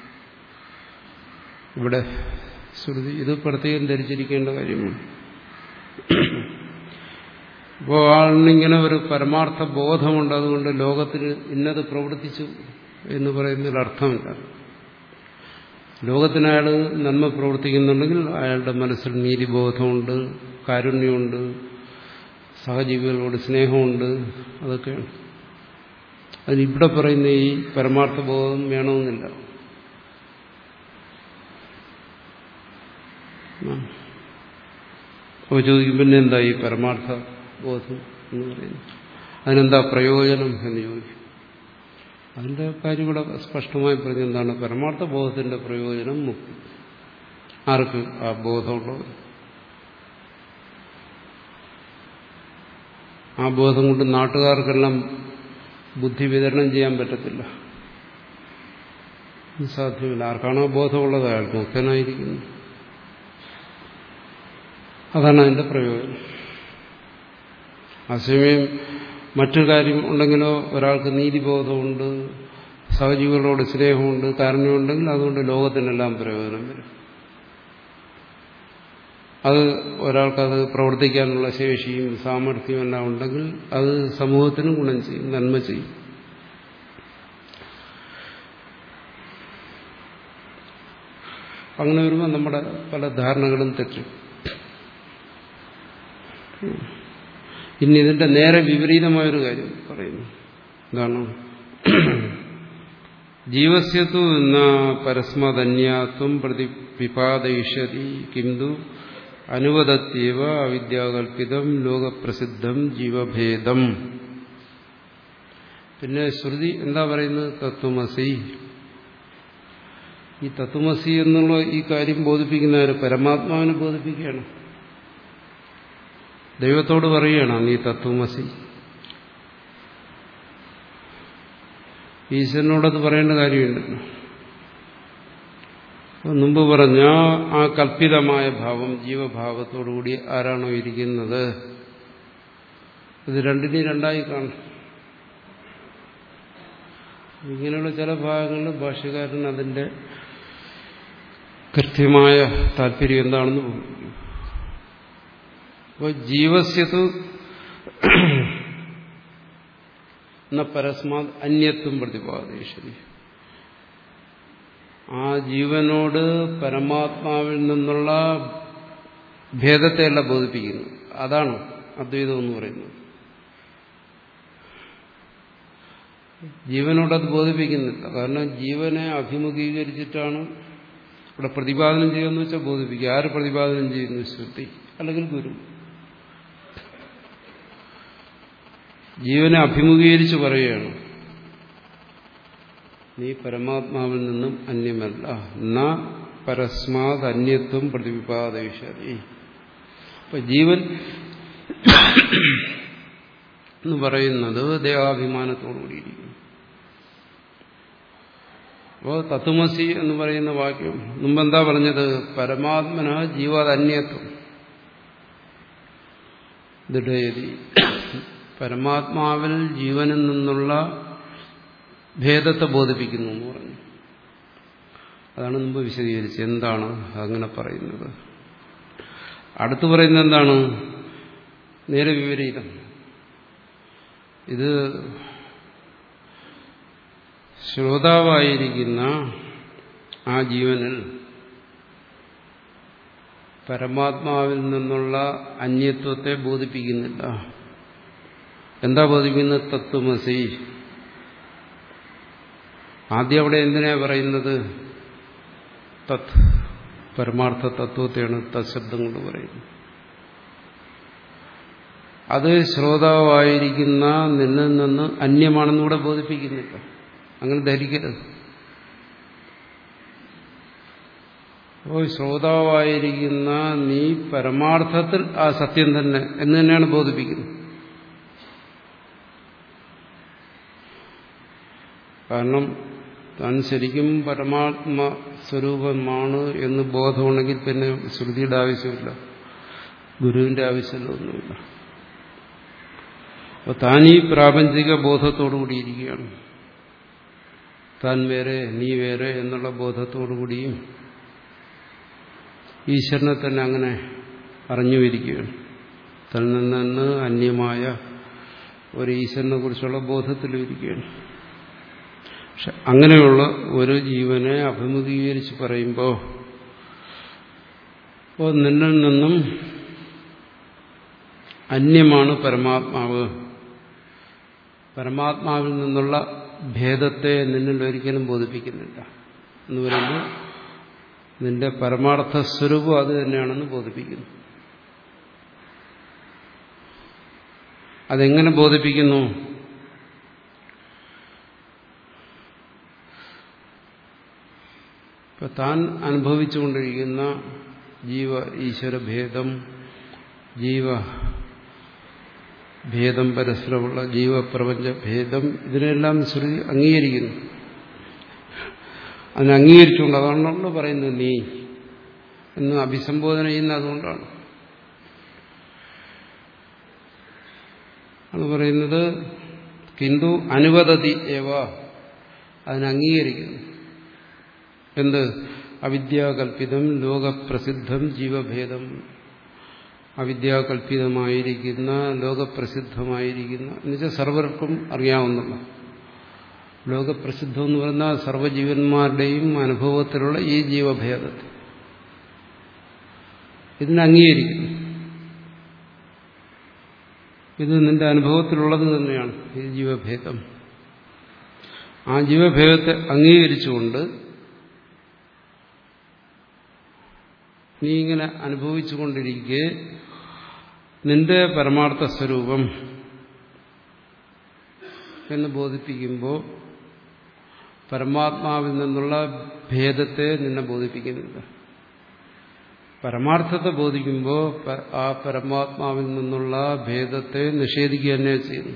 A: ഇവിടെ ശ്രുതി ഇത് പ്രത്യേകം ധരിച്ചിരിക്കേണ്ട കാര്യമാണ് അപ്പോൾ ആളിനിങ്ങനെ ഒരു പരമാർത്ഥ ബോധമുണ്ട് അതുകൊണ്ട് ലോകത്തിൽ ഇന്നത് പ്രവർത്തിച്ചു എന്ന് പറയുന്നതിൽ അർത്ഥമില്ല ലോകത്തിന് അയാൾ നന്മ പ്രവർത്തിക്കുന്നുണ്ടെങ്കിൽ അയാളുടെ മനസ്സിൽ നീതിബോധമുണ്ട് കാരുണ്യമുണ്ട് സഹജീവികളോട് സ്നേഹമുണ്ട് അതൊക്കെയാണ് അതിനിവിടെ പറയുന്ന ഈ പരമാർത്ഥ ബോധം വേണമെന്നില്ല അപ്പോൾ ചോദിക്കും പിന്നെ എന്താ ഈ പരമാർത്ഥ ബോധം എന്ന് പറയുന്നത് അതിനെന്താ പ്രയോജനം എന്ന് ചോദിക്കും അതിന്റെ കാര്യം ഇവിടെ സ്പഷ്ടമായി പറഞ്ഞ എന്താണ് പരമാർത്ഥ ബോധത്തിന്റെ പ്രയോജനം മുക്തി ആർക്ക് ആ ബോധമുള്ളവർ ആ ബോധം കൊണ്ട് നാട്ടുകാർക്കെല്ലാം ബുദ്ധി വിതരണം ചെയ്യാൻ പറ്റത്തില്ല സാധ്യമല്ല ആർക്കാണോ ബോധമുള്ളത് അയാൾ മുക്തനായിരിക്കുന്നു അതാണ് അതിന്റെ പ്രയോജനം അതേസമയം മറ്റു കാര്യം ഉണ്ടെങ്കിലോ ഒരാൾക്ക് നീതിബോധമുണ്ട് സഹജീവികളോട് സ്നേഹമുണ്ട് കാരുണ്യമുണ്ടെങ്കിൽ അതുകൊണ്ട് ലോകത്തിനെല്ലാം പ്രയോജനം വരും അത് ഒരാൾക്കത് പ്രവർത്തിക്കാനുള്ള ശേഷിയും സാമർഥ്യവും എല്ലാം ഉണ്ടെങ്കിൽ അത് സമൂഹത്തിനും ഗുണം ചെയ്യും നന്മ ചെയ്യും അങ്ങനെ വരുമ്പോൾ നമ്മുടെ പല ധാരണകളും തെറ്റും ഇനി ഇതിന്റെ നേരെ വിപരീതമായൊരു കാര്യം പറയുന്നു എന്താണ് ജീവസ്യത്തു എന്ന പരസ്മതന്യാത്വം പ്രതി വിപാദയിഷ്യതി കിന്തു അനുവദത്യവ അവിദ്യാകൽപിതം ലോകപ്രസിദ്ധം ജീവഭേദം പിന്നെ ശ്രുതി എന്താ പറയുന്നത് തത്വമസി ഈ തത്വമസി എന്നുള്ള ഈ കാര്യം ബോധിപ്പിക്കുന്നവർ പരമാത്മാവിനെ ബോധിപ്പിക്കുകയാണ് ദൈവത്തോട് പറയുകയാണ് നീ തത്വമസി ഈശ്വരനോടത് പറയേണ്ട കാര്യമുണ്ടല്ലോ മുമ്പ് പറഞ്ഞ ആ കൽപ്പിതമായ ഭാവം ജീവഭാവത്തോടുകൂടി ആരാണോ ഇരിക്കുന്നത് ഇത് രണ്ടിനെയും രണ്ടായി കാണും ഇങ്ങനെയുള്ള ചില ഭാഗങ്ങളിൽ ഭാഷ്യകാരൻ അതിന്റെ കൃത്യമായ താല്പര്യം എന്താണെന്ന് അപ്പോൾ ജീവസ്യത്ത് എന്ന പരസ്മാത് അന്യത്വം പ്രതിപാദേശരി ആ ജീവനോട് പരമാത്മാവിൽ നിന്നുള്ള ഭേദത്തെയല്ല ബോധിപ്പിക്കുന്നു അതാണ് അദ്വൈതം എന്ന് പറയുന്നത് ജീവനോടത് ബോധിപ്പിക്കുന്നില്ല കാരണം ജീവനെ അഭിമുഖീകരിച്ചിട്ടാണ് ഇവിടെ പ്രതിപാദനം ചെയ്യുമെന്ന് വെച്ചാൽ ബോധിപ്പിക്കുക ആര് പ്രതിപാദനം ചെയ്യുന്നു ശ്രുതി അല്ലെങ്കിൽ ഗുരു ജീവനെ അഭിമുഖീകരിച്ച് പറയുകയാണ് നീ പരമാത്മാവിൽ നിന്നും അന്യമല്ല ന പരസ്മാത് അന്യത്വം പ്രതിപാദയിഷതി അപ്പൊ ജീവൻ എന്ന് പറയുന്നത് ദേഹാഭിമാനത്തോടുകൂടിയിരിക്കുന്നു അപ്പോൾ തത്വമസി എന്ന് പറയുന്ന വാക്യം മുമ്പെന്താ പറഞ്ഞത് പരമാത്മന ജീവാതന്യത്വം ദൃഢയതി പരമാത്മാവിൽ ജീവനിൽ നിന്നുള്ള ഭേദത്തെ ബോധിപ്പിക്കുന്നു എന്ന് പറഞ്ഞു അതാണ് മുമ്പ് വിശദീകരിച്ചത് എന്താണ് അങ്ങനെ പറയുന്നത് അടുത്തു പറയുന്നത് എന്താണ് നേരെ വിപരീതം ഇത് ശ്രോതാവായിരിക്കുന്ന ആ ജീവനിൽ പരമാത്മാവിൽ നിന്നുള്ള അന്യത്വത്തെ ബോധിപ്പിക്കുന്നില്ല എന്താ ബോധിപ്പിക്കുന്നത് തത്വമസി ആദ്യം അവിടെ എന്തിനാ പറയുന്നത് തത് പരമാർത്ഥ തത്വത്തെയാണ് തശബ്ദം കൊണ്ട് പറയുന്നത് അത് ശ്രോതാവായിരിക്കുന്ന നിന്നിൽ നിന്ന് അന്യമാണെന്നിവിടെ ബോധിപ്പിക്കുന്നില്ല അങ്ങനെ ധരിക്കരുത് അപ്പോൾ ശ്രോതാവായിരിക്കുന്ന നീ പരമാർത്ഥത്തിൽ ആ സത്യം തന്നെ എന്ന് തന്നെയാണ് ബോധിപ്പിക്കുന്നത് കാരണം താൻ ശരിക്കും പരമാത്മ സ്വരൂപമാണ് എന്ന് ബോധമുണ്ടെങ്കിൽ പിന്നെ ശ്രുതിയുടെ ആവശ്യമില്ല ഗുരുവിന്റെ ആവശ്യമില്ല ഒന്നുമില്ല അപ്പോൾ താൻ ഈ പ്രാപഞ്ചിക ബോധത്തോടുകൂടിയിരിക്കുകയാണ് താൻ വേറെ നീ വേറെ എന്നുള്ള ബോധത്തോടുകൂടിയും ഈശ്വരനെ തന്നെ അങ്ങനെ അറിഞ്ഞുമിരിക്കുകയാണ് തന്നിൽ നിന്ന് അന്യമായ ഒരു ഈശ്വരനെ കുറിച്ചുള്ള ബോധത്തിലും ഇരിക്കുകയാണ് പക്ഷെ അങ്ങനെയുള്ള ഒരു ജീവനെ അഭിമുഖീകരിച്ച് പറയുമ്പോൾ അപ്പോൾ നിന്നിൽ നിന്നും അന്യമാണ് പരമാത്മാവ് പരമാത്മാവിൽ നിന്നുള്ള ഭേദത്തെ നിന്നിൽ ഒരിക്കലും ബോധിപ്പിക്കുന്നില്ല എന്ന് പറയുമ്പോൾ നിന്റെ പരമാർത്ഥ സ്വരൂപം അത് തന്നെയാണെന്ന് ബോധിപ്പിക്കുന്നു അതെങ്ങനെ ബോധിപ്പിക്കുന്നു ഇപ്പൊ താൻ അനുഭവിച്ചുകൊണ്ടിരിക്കുന്ന ജീവ ഈശ്വര ഭേദം ജീവ ഭേദം പരസ്പരമുള്ള ജീവപ്രപഞ്ച ഭേദം ഇതിനെല്ലാം ശ്രുതി അംഗീകരിക്കുന്നു അതിനെ അംഗീകരിച്ചുകൊണ്ട് അതാണല്ലോ പറയുന്നത് നീ എന്ന് അഭിസംബോധന ചെയ്യുന്ന അതുകൊണ്ടാണ് ആണ് പറയുന്നത് കിന്തു അനുവദതി ഏവ അതിനെ അംഗീകരിക്കുന്നു എന്ത് അവിദ്യാകൽപിതം ലോകപ്രസിദ്ധം ജീവഭേദം അവിദ്യാകൽപിതമായിരിക്കുന്ന ലോകപ്രസിദ്ധമായിരിക്കുന്ന എന്നുവെച്ചാൽ സർവർക്കും അറിയാവുന്നതാണ് ലോകപ്രസിദ്ധം എന്ന് പറയുന്ന സർവ്വജീവന്മാരുടെയും അനുഭവത്തിലുള്ള ഈ ജീവഭേദത്തെ ഇതിനെ അംഗീകരിക്കുന്നു ഇത് നിന്റെ അനുഭവത്തിലുള്ളത് തന്നെയാണ് ഈ ജീവഭേദം ആ ജീവഭേദത്തെ അംഗീകരിച്ചുകൊണ്ട് നീ ഇങ്ങനെ അനുഭവിച്ചുകൊണ്ടിരിക്കെ നിന്റെ പരമാർത്ഥ സ്വരൂപം എന്ന് ബോധിപ്പിക്കുമ്പോൾ പരമാത്മാവിൽ നിന്നുള്ള ഭേദത്തെ നിന്നെ ബോധിപ്പിക്കുന്നില്ല പരമാർത്ഥത്തെ ബോധിക്കുമ്പോൾ ആ പരമാത്മാവിൽ നിന്നുള്ള ഭേദത്തെ നിഷേധിക്കുക തന്നെ ചെയ്യുന്നു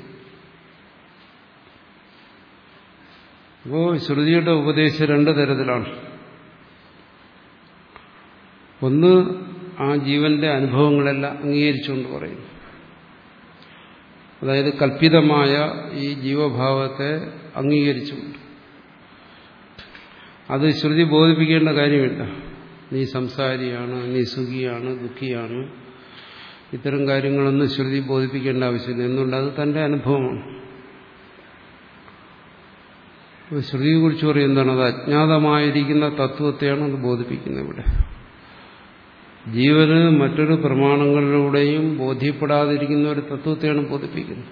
A: അപ്പോൾ ശ്രുതിയുടെ ഉപദേശം രണ്ട് തരത്തിലാണ് ഒന്ന് ആ ജീവന്റെ അനുഭവങ്ങളെല്ലാം അംഗീകരിച്ചുകൊണ്ട് പറയുന്നു അതായത് കൽപ്പിതമായ ഈ ജീവഭാവത്തെ അംഗീകരിച്ചുകൊണ്ട് അത് ശ്രുതി ബോധിപ്പിക്കേണ്ട കാര്യമില്ല നീ സംസാരിയാണ് നീ സുഖിയാണ് ദുഃഖിയാണ് ഇത്തരം കാര്യങ്ങളൊന്നും ശ്രുതി ബോധിപ്പിക്കേണ്ട ആവശ്യമില്ല എന്തുകൊണ്ട് അത് തന്റെ അനുഭവമാണ് ശ്രുതിയെ കുറിച്ച് പറയും എന്താണ് അത് അജ്ഞാതമായിരിക്കുന്ന തത്വത്തെയാണ് അത് ബോധിപ്പിക്കുന്നത് ഇവിടെ ജീവന് മറ്റൊരു പ്രമാണങ്ങളിലൂടെയും ബോധ്യപ്പെടാതിരിക്കുന്ന ഒരു തത്വത്തെയാണ് ബോധിപ്പിക്കുന്നത്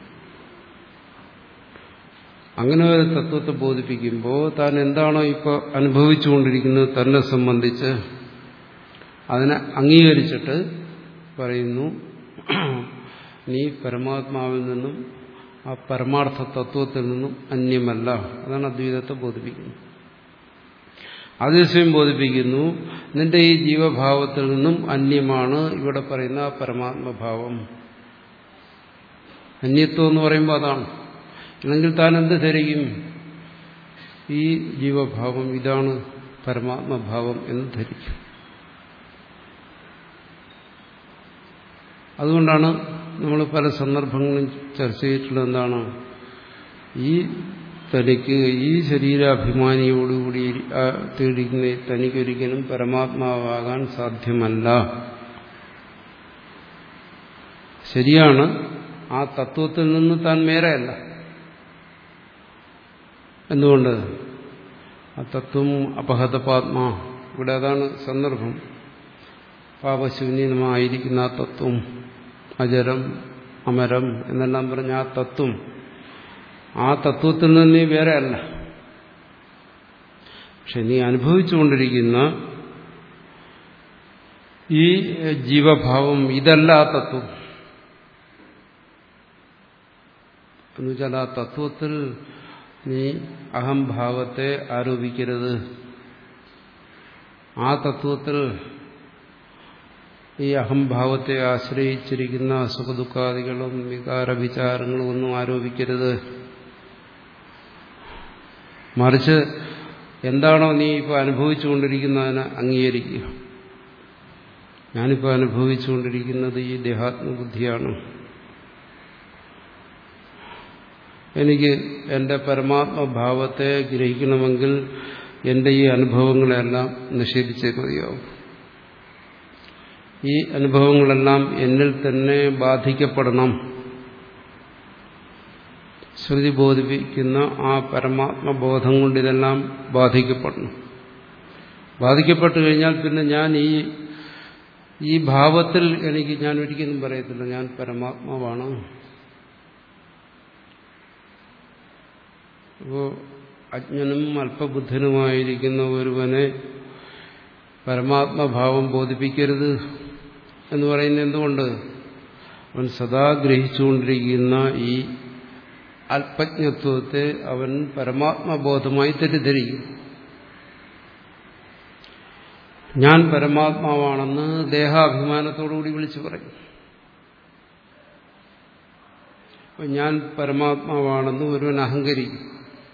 A: അങ്ങനെ ഒരു തത്വത്തെ ബോധിപ്പിക്കുമ്പോൾ താൻ എന്താണോ ഇപ്പോൾ അനുഭവിച്ചുകൊണ്ടിരിക്കുന്നത് തന്നെ സംബന്ധിച്ച് അതിനെ അംഗീകരിച്ചിട്ട് പറയുന്നു നീ പരമാത്മാവിൽ നിന്നും ആ പരമാർത്ഥ തത്വത്തിൽ നിന്നും അന്യമല്ല അതാണ് അദ്വൈതത്തെ ബോധിപ്പിക്കുന്നത് അതേസമയം ബോധിപ്പിക്കുന്നു നിന്റെ ഈ ജീവഭാവത്തിൽ നിന്നും അന്യമാണ് ഇവിടെ പറയുന്ന പരമാത്മഭാവം അന്യത്വം എന്ന് പറയുമ്പോൾ അതാണ് അല്ലെങ്കിൽ താൻ എന്ത് ധരിക്കും ഈ ജീവഭാവം ഇതാണ് പരമാത്മഭാവം എന്ന് ധരിക്കും അതുകൊണ്ടാണ് നമ്മൾ പല സന്ദർഭങ്ങളും ചർച്ച ചെയ്തിട്ടുള്ളത് എന്താണ് ഈ തനിക്ക് ഈ ശരീരാഭിമാനിയോടുകൂടി തേടിക്കുന്ന തനിക്കൊരിക്കലും പരമാത്മാവാകാൻ സാധ്യമല്ല ശരിയാണ് ആ തത്വത്തിൽ നിന്ന് താൻ മേരെയല്ല എന്തുകൊണ്ട് ആ തത്വം അപഹതപാത്മാ ഇവിടെ അതാണ് സന്ദർഭം പാപശൂന്യമായിരിക്കുന്ന ആ തത്വം അജരം അമരം എന്നെല്ലാം പറഞ്ഞ ആ തത്വം ആ തത്വത്തിൽ നിന്ന് നീ വേറെ അല്ല പക്ഷെ നീ അനുഭവിച്ചുകൊണ്ടിരിക്കുന്ന ഈ ജീവഭാവം ഇതല്ല ആ തത്വം എന്നുവെച്ചാൽ ആ തത്വത്തിൽ നീ അഹംഭാവത്തെ ആരോപിക്കരുത് ആ തത്വത്തിൽ ഈ അഹംഭാവത്തെ ആശ്രയിച്ചിരിക്കുന്ന സുഖദുഃഖാദികളും വികാര വിചാരങ്ങളും ഒന്നും ആരോപിക്കരുത് മറിച്ച് എന്താണോ നീ ഇപ്പോൾ അനുഭവിച്ചുകൊണ്ടിരിക്കുന്നതിനെ അംഗീകരിക്കുക ഞാനിപ്പോൾ അനുഭവിച്ചുകൊണ്ടിരിക്കുന്നത് ഈ ദേഹാത്മബുദ്ധിയാണ് എനിക്ക് എൻ്റെ പരമാത്മഭാവത്തെ ഗ്രഹിക്കണമെങ്കിൽ എൻ്റെ ഈ അനുഭവങ്ങളെല്ലാം നിഷേധിച്ചേ മതിയാവും ഈ അനുഭവങ്ങളെല്ലാം എന്നിൽ തന്നെ ബാധിക്കപ്പെടണം ശ്രുതി ബോധിപ്പിക്കുന്ന ആ പരമാത്മബോധം കൊണ്ട് ഇതെല്ലാം ബാധിക്കപ്പെടണം ബാധിക്കപ്പെട്ടു കഴിഞ്ഞാൽ പിന്നെ ഞാൻ ഈ ഈ ഭാവത്തിൽ എനിക്ക് ഞാൻ ഒരിക്കലും പറയത്തില്ല ഞാൻ പരമാത്മാവാണ് അപ്പോൾ അജ്ഞനും അല്പബുദ്ധനുമായിരിക്കുന്ന ഒരുവനെ പരമാത്മഭാവം ബോധിപ്പിക്കരുത് എന്ന് പറയുന്നത് എന്തുകൊണ്ട് അവൻ സദാ ഗ്രഹിച്ചുകൊണ്ടിരിക്കുന്ന ഈ അല്പജ്ഞത്വത്തെ അവൻ പരമാത്മബോധമായി തെറ്റിദ്ധരിക്കും ഞാൻ പരമാത്മാവാണെന്ന് ദേഹാഭിമാനത്തോടുകൂടി വിളിച്ചു പറയും അപ്പൊ ഞാൻ പരമാത്മാവാണെന്ന് ഒരുവൻ അഹങ്കരിക്കും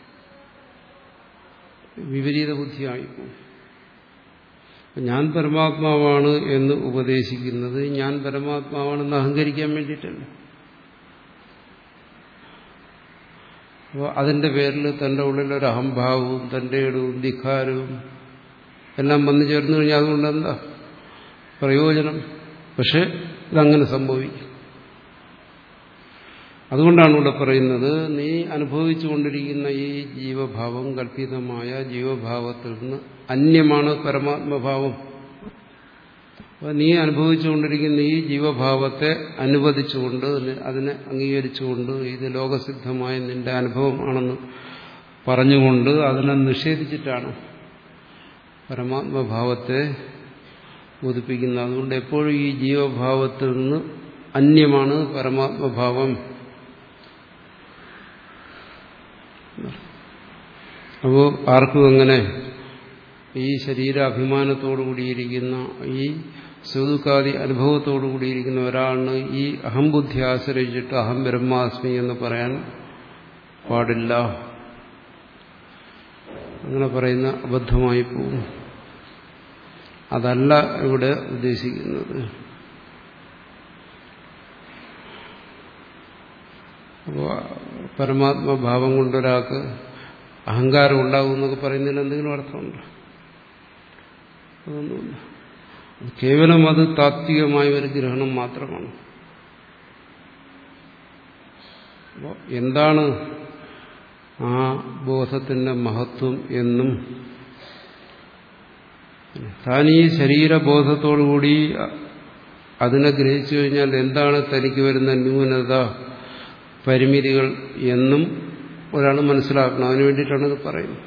A: വിപരീത ബുദ്ധിയായിപ്പോകും ഞാൻ പരമാത്മാവാണ് എന്ന് ഉപദേശിക്കുന്നത് ഞാൻ പരമാത്മാവാണെന്ന് അഹങ്കരിക്കാൻ വേണ്ടിയിട്ടല്ല അപ്പോൾ അതിന്റെ പേരിൽ തന്റെ ഉള്ളിൽ ഒരു അഹംഭാവവും തന്റെ ഇടവും ധിഖാരവും എല്ലാം വന്നു ചേർന്നു കഴിഞ്ഞാൽ അതുകൊണ്ട് എന്താ പ്രയോജനം പക്ഷെ ഇതങ്ങനെ സംഭവിക്കും അതുകൊണ്ടാണ് ഇവിടെ പറയുന്നത് നീ അനുഭവിച്ചുകൊണ്ടിരിക്കുന്ന ഈ ജീവഭാവം കൽപ്പിതമായ ജീവഭാവത്തിൽ നിന്ന് അന്യമാണ് പരമാത്മഭാവം അപ്പോൾ നീ അനുഭവിച്ചുകൊണ്ടിരിക്കുന്ന ഈ ജീവഭാവത്തെ അനുവദിച്ചുകൊണ്ട് അതിനെ അംഗീകരിച്ചുകൊണ്ട് ഇത് ലോകസിദ്ധമായ നിന്റെ അനുഭവമാണെന്ന് പറഞ്ഞുകൊണ്ട് അതിനെ നിഷേധിച്ചിട്ടാണ് പരമാത്മഭാവത്തെ ബോധിപ്പിക്കുന്നത് അതുകൊണ്ട് എപ്പോഴും ഈ ജീവഭാവത്തിൽ നിന്ന് അന്യമാണ് പരമാത്മഭാവം അപ്പോൾ ആർക്കും അങ്ങനെ ഈ ശരീരാഭിമാനത്തോടു കൂടിയിരിക്കുന്ന ഈ സുതുക്കാതി അനുഭവത്തോടു കൂടിയിരിക്കുന്ന ഒരാളിന് ഈ അഹംബുദ്ധി ആശ്രയിച്ചിട്ട് അഹം ബ്രഹ്മാസ്മി എന്ന് പറയാൻ പാടില്ല അങ്ങനെ പറയുന്ന അബദ്ധമായി പോകും അതല്ല ഇവിടെ ഉദ്ദേശിക്കുന്നത് അപ്പോൾ പരമാത്മഭാവം കൊണ്ടൊരാൾക്ക് അഹങ്കാരം ഉണ്ടാകും എന്നൊക്കെ പറയുന്നതിൽ എന്തെങ്കിലും അർത്ഥമുണ്ടോ അതൊന്നുമില്ല കേവലം അത് താത്വികമായ ഒരു ഗ്രഹണം മാത്രമാണ് അപ്പോൾ എന്താണ് ആ ബോധത്തിന്റെ മഹത്വം എന്നും താൻ ഈ ശരീരബോധത്തോടുകൂടി അതിനെ ഗ്രഹിച്ചു കഴിഞ്ഞാൽ എന്താണ് തനിക്ക് വരുന്ന ന്യൂനത പരിമിതികൾ എന്നും ഒരാൾ മനസ്സിലാക്കണം അതിനു വേണ്ടിയിട്ടാണ് ഇത് പറയുന്നത്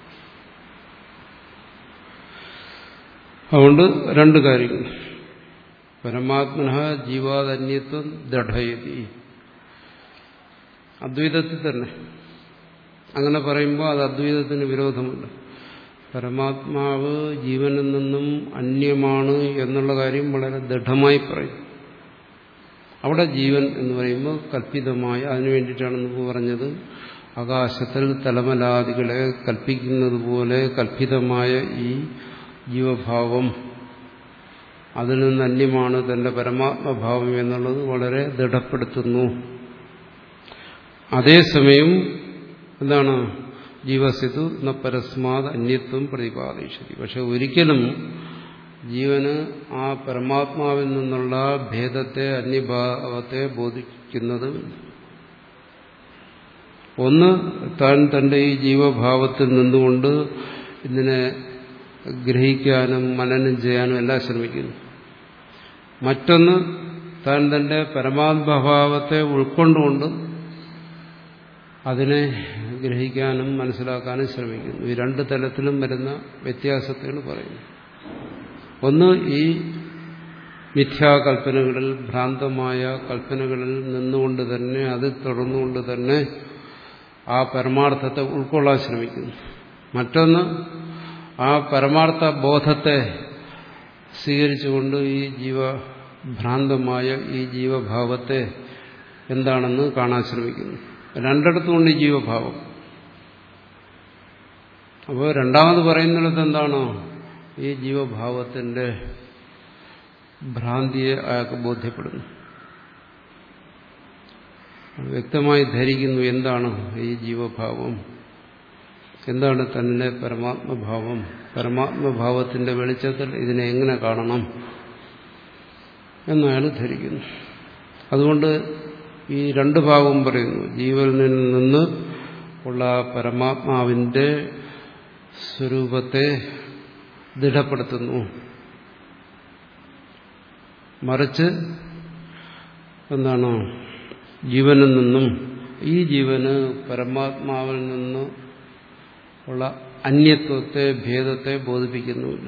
A: അതുകൊണ്ട് രണ്ട് കാര്യങ്ങൾ പരമാത്മന ജീവാതന്യത്വം ദൃഢയതി അദ്വൈതത്തിൽ തന്നെ അങ്ങനെ പറയുമ്പോൾ അത് അദ്വൈതത്തിന് വിരോധമുണ്ട് പരമാത്മാവ് ജീവനിൽ നിന്നും അന്യമാണ് എന്നുള്ള കാര്യം വളരെ ദൃഢമായി പറയും അവിടെ ജീവൻ എന്ന് പറയുമ്പോൾ കൽപ്പിതമായ അതിനു വേണ്ടിയിട്ടാണ് മുമ്പ് പറഞ്ഞത് ആകാശത്തിൽ തലമലാദികളെ കൽപ്പിക്കുന്നത് പോലെ കൽപ്പിതമായ ഈ ജീവഭാവം അതിൽ നിന്ന് അന്യമാണ് തന്റെ പരമാത്മഭാവം എന്നുള്ളത് വളരെ ദൃഢപ്പെടുത്തുന്നു അതേസമയം എന്താണ് ജീവസിതു ന പരസ്മാത് അന്യത്വം പ്രതിപാദിച്ചത് പക്ഷെ ഒരിക്കലും ജീവന് ആ പരമാത്മാവിൽ നിന്നുള്ള ഭേദത്തെ അന്യഭാവത്തെ ബോധിക്കുന്നത് ഒന്ന് താൻ തന്റെ ഈ ജീവഭാവത്തിൽ നിന്നുകൊണ്ട് ഇതിനെ ഗ്രഹിക്കാനും മനനം ചെയ്യാനും എല്ലാം ശ്രമിക്കുന്നു മറ്റൊന്ന് താൻ തന്റെ പരമാത്മഭാവത്തെ ഉൾക്കൊണ്ടുകൊണ്ട് അതിനെ ഗ്രഹിക്കാനും മനസ്സിലാക്കാനും ശ്രമിക്കുന്നു ഈ രണ്ട് തലത്തിലും വരുന്ന വ്യത്യാസത്തെയാണ് പറയുന്നത് ഒന്ന് ഈ മിഥ്യാകൽപ്പനകളിൽ ഭ്രാന്തമായ കൽപ്പനകളിൽ നിന്നുകൊണ്ട് തന്നെ അത് തുടർന്നുകൊണ്ട് തന്നെ ആ പരമാർത്ഥത്തെ ഉൾക്കൊള്ളാൻ ശ്രമിക്കുന്നു മറ്റൊന്ന് ആ പരമാർത്ഥ ബോധത്തെ സ്വീകരിച്ചുകൊണ്ട് ഈ ജീവഭ്രാന്തമായ ഈ ജീവഭാവത്തെ എന്താണെന്ന് കാണാൻ ശ്രമിക്കുന്നു രണ്ടിടത്തുമുണ്ട് ഈ ജീവഭാവം അപ്പോൾ രണ്ടാമത് പറയുന്നിടത്ത് എന്താണോ ഈ ജീവഭാവത്തിന്റെ ഭ്രാന്തിയെ അയാൾക്ക് ബോധ്യപ്പെടുന്നു വ്യക്തമായി ധരിക്കുന്നു എന്താണ് ഈ ജീവഭാവം എന്താണ് തന്നെ പരമാത്മഭാവം പരമാത്മഭാവത്തിന്റെ വെളിച്ചത്തിൽ ഇതിനെ എങ്ങനെ കാണണം എന്നയാൾ ധരിക്കുന്നു അതുകൊണ്ട് ഈ രണ്ട് ഭാവവും പറയുന്നു ജീവനിൽ നിന്ന് ഉള്ള പരമാത്മാവിന്റെ സ്വരൂപത്തെ ദൃഢപ്പെടുത്തുന്നു മറിച്ച് എന്താണ് ജീവനിൽ നിന്നും ഈ ജീവന് പരമാത്മാവിൽ നിന്ന് ഉള്ള അന്യത്വത്തെ ഭേദത്തെ ബോധിപ്പിക്കുന്നുമില്ല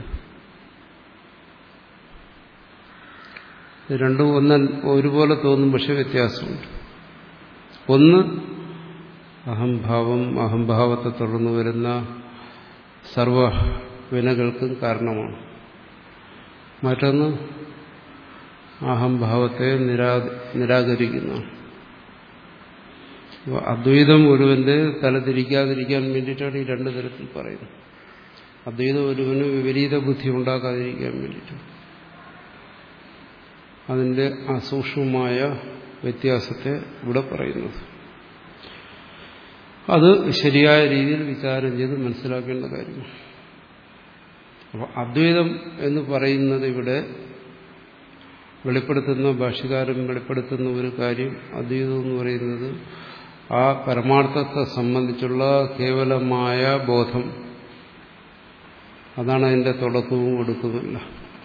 A: രണ്ടും ഒന്ന് ഒരുപോലെ തോന്നും പക്ഷെ വ്യത്യാസമുണ്ട് ഒന്ന് അഹംഭാവം അഹംഭാവത്തെ തുടർന്ന് വരുന്ന സർവ വിനകൾക്കും കാരണമാണ് മറ്റൊന്ന് അഹംഭാവത്തെ നിരാ നിരാകരിക്കുന്നു അദ്വൈതം ഒരുവന്റെ തലതിരിക്കാതിരിക്കാൻ വേണ്ടിയിട്ടാണ് ഈ രണ്ടു തരത്തിൽ പറയുന്നത് അദ്വൈതം ഒരുവന് വിപരീത ബുദ്ധി ഉണ്ടാക്കാതിരിക്കാൻ വേണ്ടിയിട്ട് അതിന്റെ അസൂക്ഷ്മമായ വ്യത്യാസത്തെ ഇവിടെ പറയുന്നത് അത് ശരിയായ രീതിയിൽ വിചാരം ചെയ്ത് മനസ്സിലാക്കേണ്ട കാര്യമാണ് അപ്പോൾ അദ്വൈതം എന്ന് പറയുന്നത് ഇവിടെ വെളിപ്പെടുത്തുന്ന ഭാഷകാരൻ വെളിപ്പെടുത്തുന്ന ഒരു കാര്യം അദ്വൈതം എന്ന് പറയുന്നത് ആ പരമാർത്ഥത്തെ സംബന്ധിച്ചുള്ള കേവലമായ ബോധം അതാണ് അതിന്റെ തുടക്കവും ഒടുക്കവുമില്ല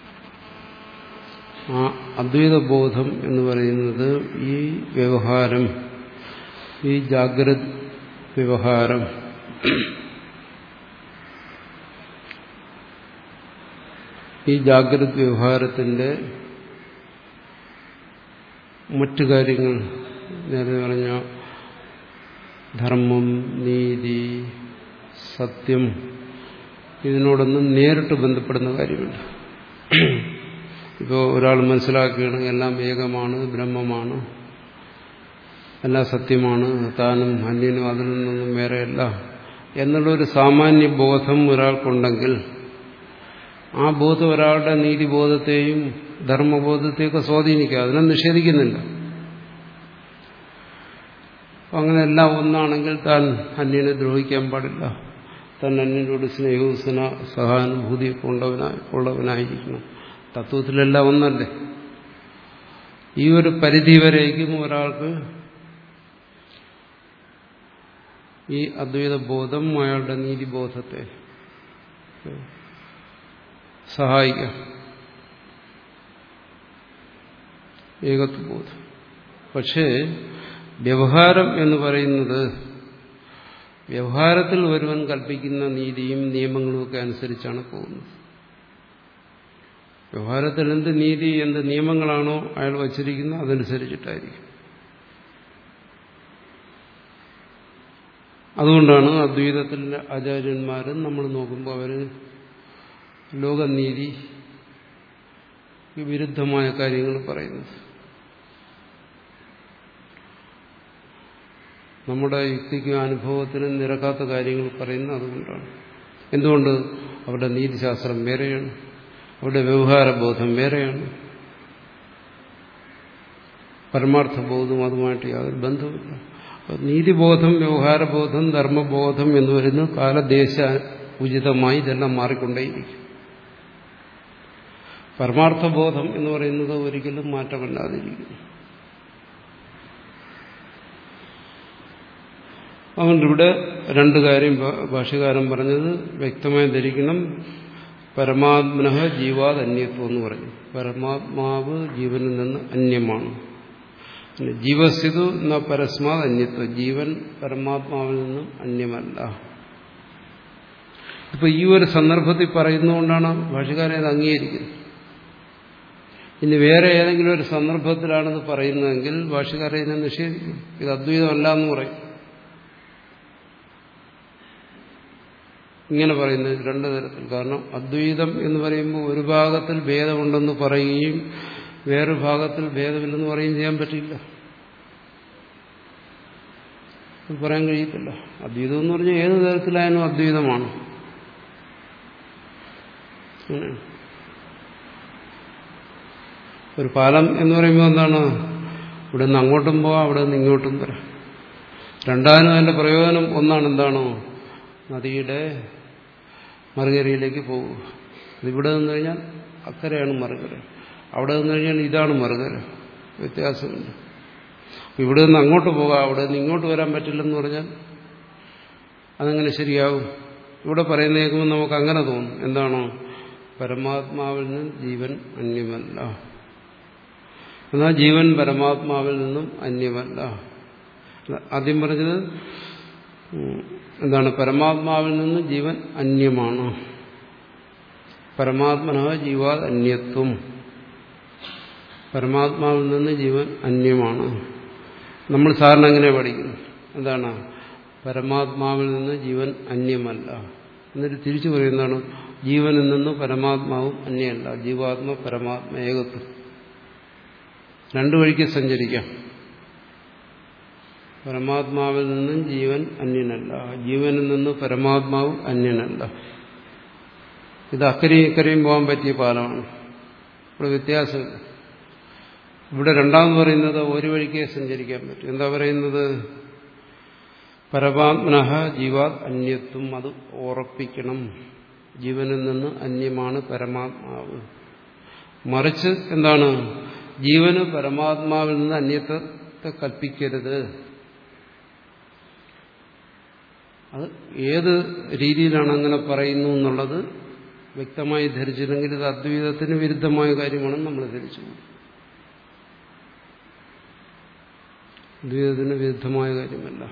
A: ആ അദ്വൈത ബോധം എന്ന് പറയുന്നത് ഈ വ്യവഹാരം ഈ ജാഗ്രത് വ്യവഹാരം ഈ ജാഗ്രത് വ്യവഹാരത്തിന്റെ മറ്റു കാര്യങ്ങൾ നേരത്തെ പറഞ്ഞ ധർമ്മം നീതി സത്യം ഇതിനോടൊന്നും നേരിട്ട് ബന്ധപ്പെടുന്ന കാര്യമില്ല ഇപ്പോൾ ഒരാൾ മനസ്സിലാക്കുകയാണ് എല്ലാം ഏകമാണ് ബ്രഹ്മമാണ് എല്ലാം സത്യമാണ് താനും അന്യനും അതിൽ നിന്നൊന്നും വേറെയല്ല എന്നുള്ളൊരു സാമാന്യ ബോധം ഒരാൾക്കുണ്ടെങ്കിൽ ആ ബോധം ഒരാളുടെ നീതിബോധത്തെയും ധർമ്മബോധത്തെയൊക്കെ സ്വാധീനിക്കുക അതിനെ നിഷേധിക്കുന്നില്ല അങ്ങനെ എല്ലാം ഒന്നാണെങ്കിൽ താൻ അന്യനെ ദ്രോഹിക്കാൻ പാടില്ല താൻ അന്യനോട് സ്നേഹവും സ്ന സഹാനുഭൂതിയൊക്കെ ഉള്ളവനായി ഉള്ളവനായിരിക്കണം തത്വത്തിലെല്ലാം ഒന്നല്ലേ ഈ ഒരു പരിധി വരേക്കും ഒരാൾക്ക് ഈ അദ്വൈത ബോധം അയാളുടെ നീതിബോധത്തെ സഹായിക്കാം ഏകത്വബോധം പക്ഷേ വ്യവഹാരം എന്ന് പറയുന്നത് വ്യവഹാരത്തിൽ ഒരുവൻ കൽപ്പിക്കുന്ന നീതിയും നിയമങ്ങളും ഒക്കെ അനുസരിച്ചാണ് പോകുന്നത് വ്യവഹാരത്തിൽ എന്ത് നീതി എന്ത് നിയമങ്ങളാണോ അയാൾ വച്ചിരിക്കുന്നത് അതനുസരിച്ചിട്ടായിരിക്കും അതുകൊണ്ടാണ് അദ്വൈതത്തിലെ ആചാര്യന്മാരും നമ്മൾ നോക്കുമ്പോൾ അവർ ലോകനീതി വിരുദ്ധമായ കാര്യങ്ങൾ പറയുന്നത് നമ്മുടെ യുക്തിക്കും അനുഭവത്തിനും നിരക്കാത്ത കാര്യങ്ങൾ പറയുന്നത് അതുകൊണ്ടാണ് എന്തുകൊണ്ട് അവരുടെ നീതിശാസ്ത്രം വേറെയാണ് അവരുടെ വ്യവഹാരബോധം വേറെയാണ് പരമാർത്ഥബോധവും അതുമായിട്ട് യാതൊരു ബന്ധവുമില്ല നീതിബോധം വ്യവഹാരബോധം ധർമ്മബോധം എന്ന് വരുന്ന കാലദേശ ഉചിതമായി ഇതെല്ലാം മാറിക്കൊണ്ടേയിരിക്കും പരമാർത്ഥബോധം എന്ന് പറയുന്നത് ഒരിക്കലും മാറ്റമില്ലാതിരിക്കുന്നു അതുകൊണ്ട് ഇവിടെ രണ്ട് കാര്യം ഭാഷകാരൻ പറഞ്ഞത് വ്യക്തമായി ധരിക്കണം പരമാത്മന ജീവാത് അന്യത്വം എന്ന് പറഞ്ഞു പരമാത്മാവ് ജീവനിൽ നിന്ന് അന്യമാണ് ജീവസ്ഥിതു എന്ന പരസ്മാത് അന്യത്വം ജീവൻ പരമാത്മാവിൽ നിന്നും അന്യമല്ല ഇപ്പൊ ഈ ഒരു സന്ദർഭത്തിൽ പറയുന്നതുകൊണ്ടാണ് ഭാഷകാരൻ അത് അംഗീകരിക്കുന്നത് ഇനി വേറെ ഏതെങ്കിലും ഒരു സന്ദർഭത്തിലാണിത് പറയുന്നതെങ്കിൽ ഭാഷകാരെ ഇതിനെ നിഷേധിക്കും ഇത് അദ്വൈതമല്ല എന്ന് പറയും ഇങ്ങനെ പറയുന്നത് രണ്ടു തരത്തിൽ കാരണം അദ്വൈതം എന്ന് പറയുമ്പോൾ ഒരു ഭാഗത്തിൽ ഭേദമുണ്ടെന്ന് പറയുകയും വേറൊരു ഭാഗത്തിൽ ഭേദമില്ലെന്ന് പറയുകയും ചെയ്യാൻ പറ്റില്ല അത് പറയാൻ കഴിയത്തില്ല അദ്വൈതം എന്ന് പറഞ്ഞാൽ ഏത് തരത്തിലായാലും അദ്വൈതമാണ് ഒരു പാലം എന്ന് പറയുമ്പോൾ എന്താണ് ഇവിടെ നിന്ന് അങ്ങോട്ടും പോവാം അവിടെ നിന്ന് ഇങ്ങോട്ടും വരാം രണ്ടാമതും അതിന്റെ പ്രയോജനം ഒന്നാണ് എന്താണോ നദിയുടെ മറുകരയിലേക്ക് പോകുക ഇവിടെ നിന്ന് കഴിഞ്ഞാൽ അക്കരയാണ് മറുകര അവിടെ നിന്ന് കഴിഞ്ഞാൽ ഇതാണ് മറുകര വ്യത്യാസമുണ്ട് ഇവിടെ നിന്ന് അങ്ങോട്ട് പോകാം അവിടെ നിന്ന് ഇങ്ങോട്ട് വരാൻ പറ്റില്ലെന്ന് പറഞ്ഞാൽ അതങ്ങനെ ശരിയാവും ഇവിടെ പറയുന്ന കേൾക്കുമ്പോൾ നമുക്ക് അങ്ങനെ തോന്നും എന്താണോ പരമാത്മാവിൽ നിന്ന് ജീവൻ അന്യമല്ല എന്നാൽ ജീവൻ പരമാത്മാവിൽ നിന്നും അന്യമല്ല ആദ്യം പറഞ്ഞത് എന്താണ് പരമാത്മാവിൽ നിന്ന് ജീവൻ അന്യമാണ് പരമാത്മന ജീവാത് അന്യത്വം പരമാത്മാവിൽ നിന്ന് ജീവൻ അന്യമാണ് നമ്മൾ സാറിന് എങ്ങനെ പഠിക്കുന്നു എന്താണ് പരമാത്മാവിൽ നിന്ന് ജീവൻ അന്യമല്ല എന്നിട്ട് തിരിച്ചു പറയുന്നതാണ് ജീവനിൽ നിന്ന് പരമാത്മാവും അന്യമല്ല ജീവാത്മ പരമാത്മ ഏകത്വം രണ്ടു വഴിക്ക് സഞ്ചരിക്കാം പരമാത്മാവിൽ നിന്നും ജീവൻ അന്യനല്ല ജീവനിൽ നിന്ന് പരമാത്മാവും അന്യനല്ല ഇത് അക്കരയും ഇക്കരയും പോകാൻ പറ്റിയ പാലമാണ് ഇവിടെ വ്യത്യാസമില്ല ഇവിടെ രണ്ടാമത് പറയുന്നത് ഒരു വഴിക്കേ സഞ്ചരിക്കാൻ പറ്റും എന്താ പറയുന്നത് പരമാത്മന ജീവാത് അന്യത്വം അത് ഉറപ്പിക്കണം ജീവനിൽ നിന്ന് അന്യമാണ് പരമാത്മാവ് മറിച്ച് എന്താണ് ജീവന് പരമാത്മാവിൽ നിന്ന് അന്യത്വത്തെ കൽപ്പിക്കരുത് അത് ഏത് രീതിയിലാണ് അങ്ങനെ പറയുന്നു എന്നുള്ളത് വ്യക്തമായി ധരിച്ചില്ലെങ്കിൽ ഇത് അദ്വൈതത്തിന് വിരുദ്ധമായ കാര്യമാണെന്ന് നമ്മൾ ധരിച്ചു അദ്വൈതത്തിന് വിരുദ്ധമായ കാര്യമല്ല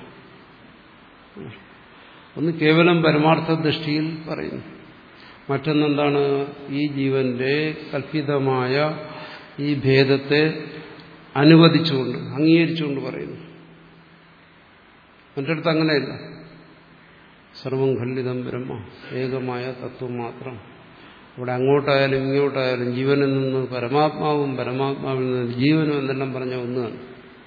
A: ഒന്ന് കേവലം പരമാർത്ഥ ദൃഷ്ടിയിൽ പറയുന്നു മറ്റൊന്നെന്താണ് ഈ ജീവന്റെ കൽപ്പിതമായ ഈ ഭേദത്തെ അനുവദിച്ചുകൊണ്ട് അംഗീകരിച്ചുകൊണ്ട് പറയുന്നു മറ്റടുത്ത് അങ്ങനെയല്ല സർവം ഖണ്ഡിതം ബ്രഹ്മ ഏകമായ തത്വം മാത്രം ഇവിടെ അങ്ങോട്ടായാലും ഇങ്ങോട്ടായാലും ജീവനിൽ നിന്ന് പരമാത്മാവും പരമാത്മാവിൽ നിന്ന് ജീവനും എന്നെല്ലാം പറഞ്ഞ ഒന്നാണ്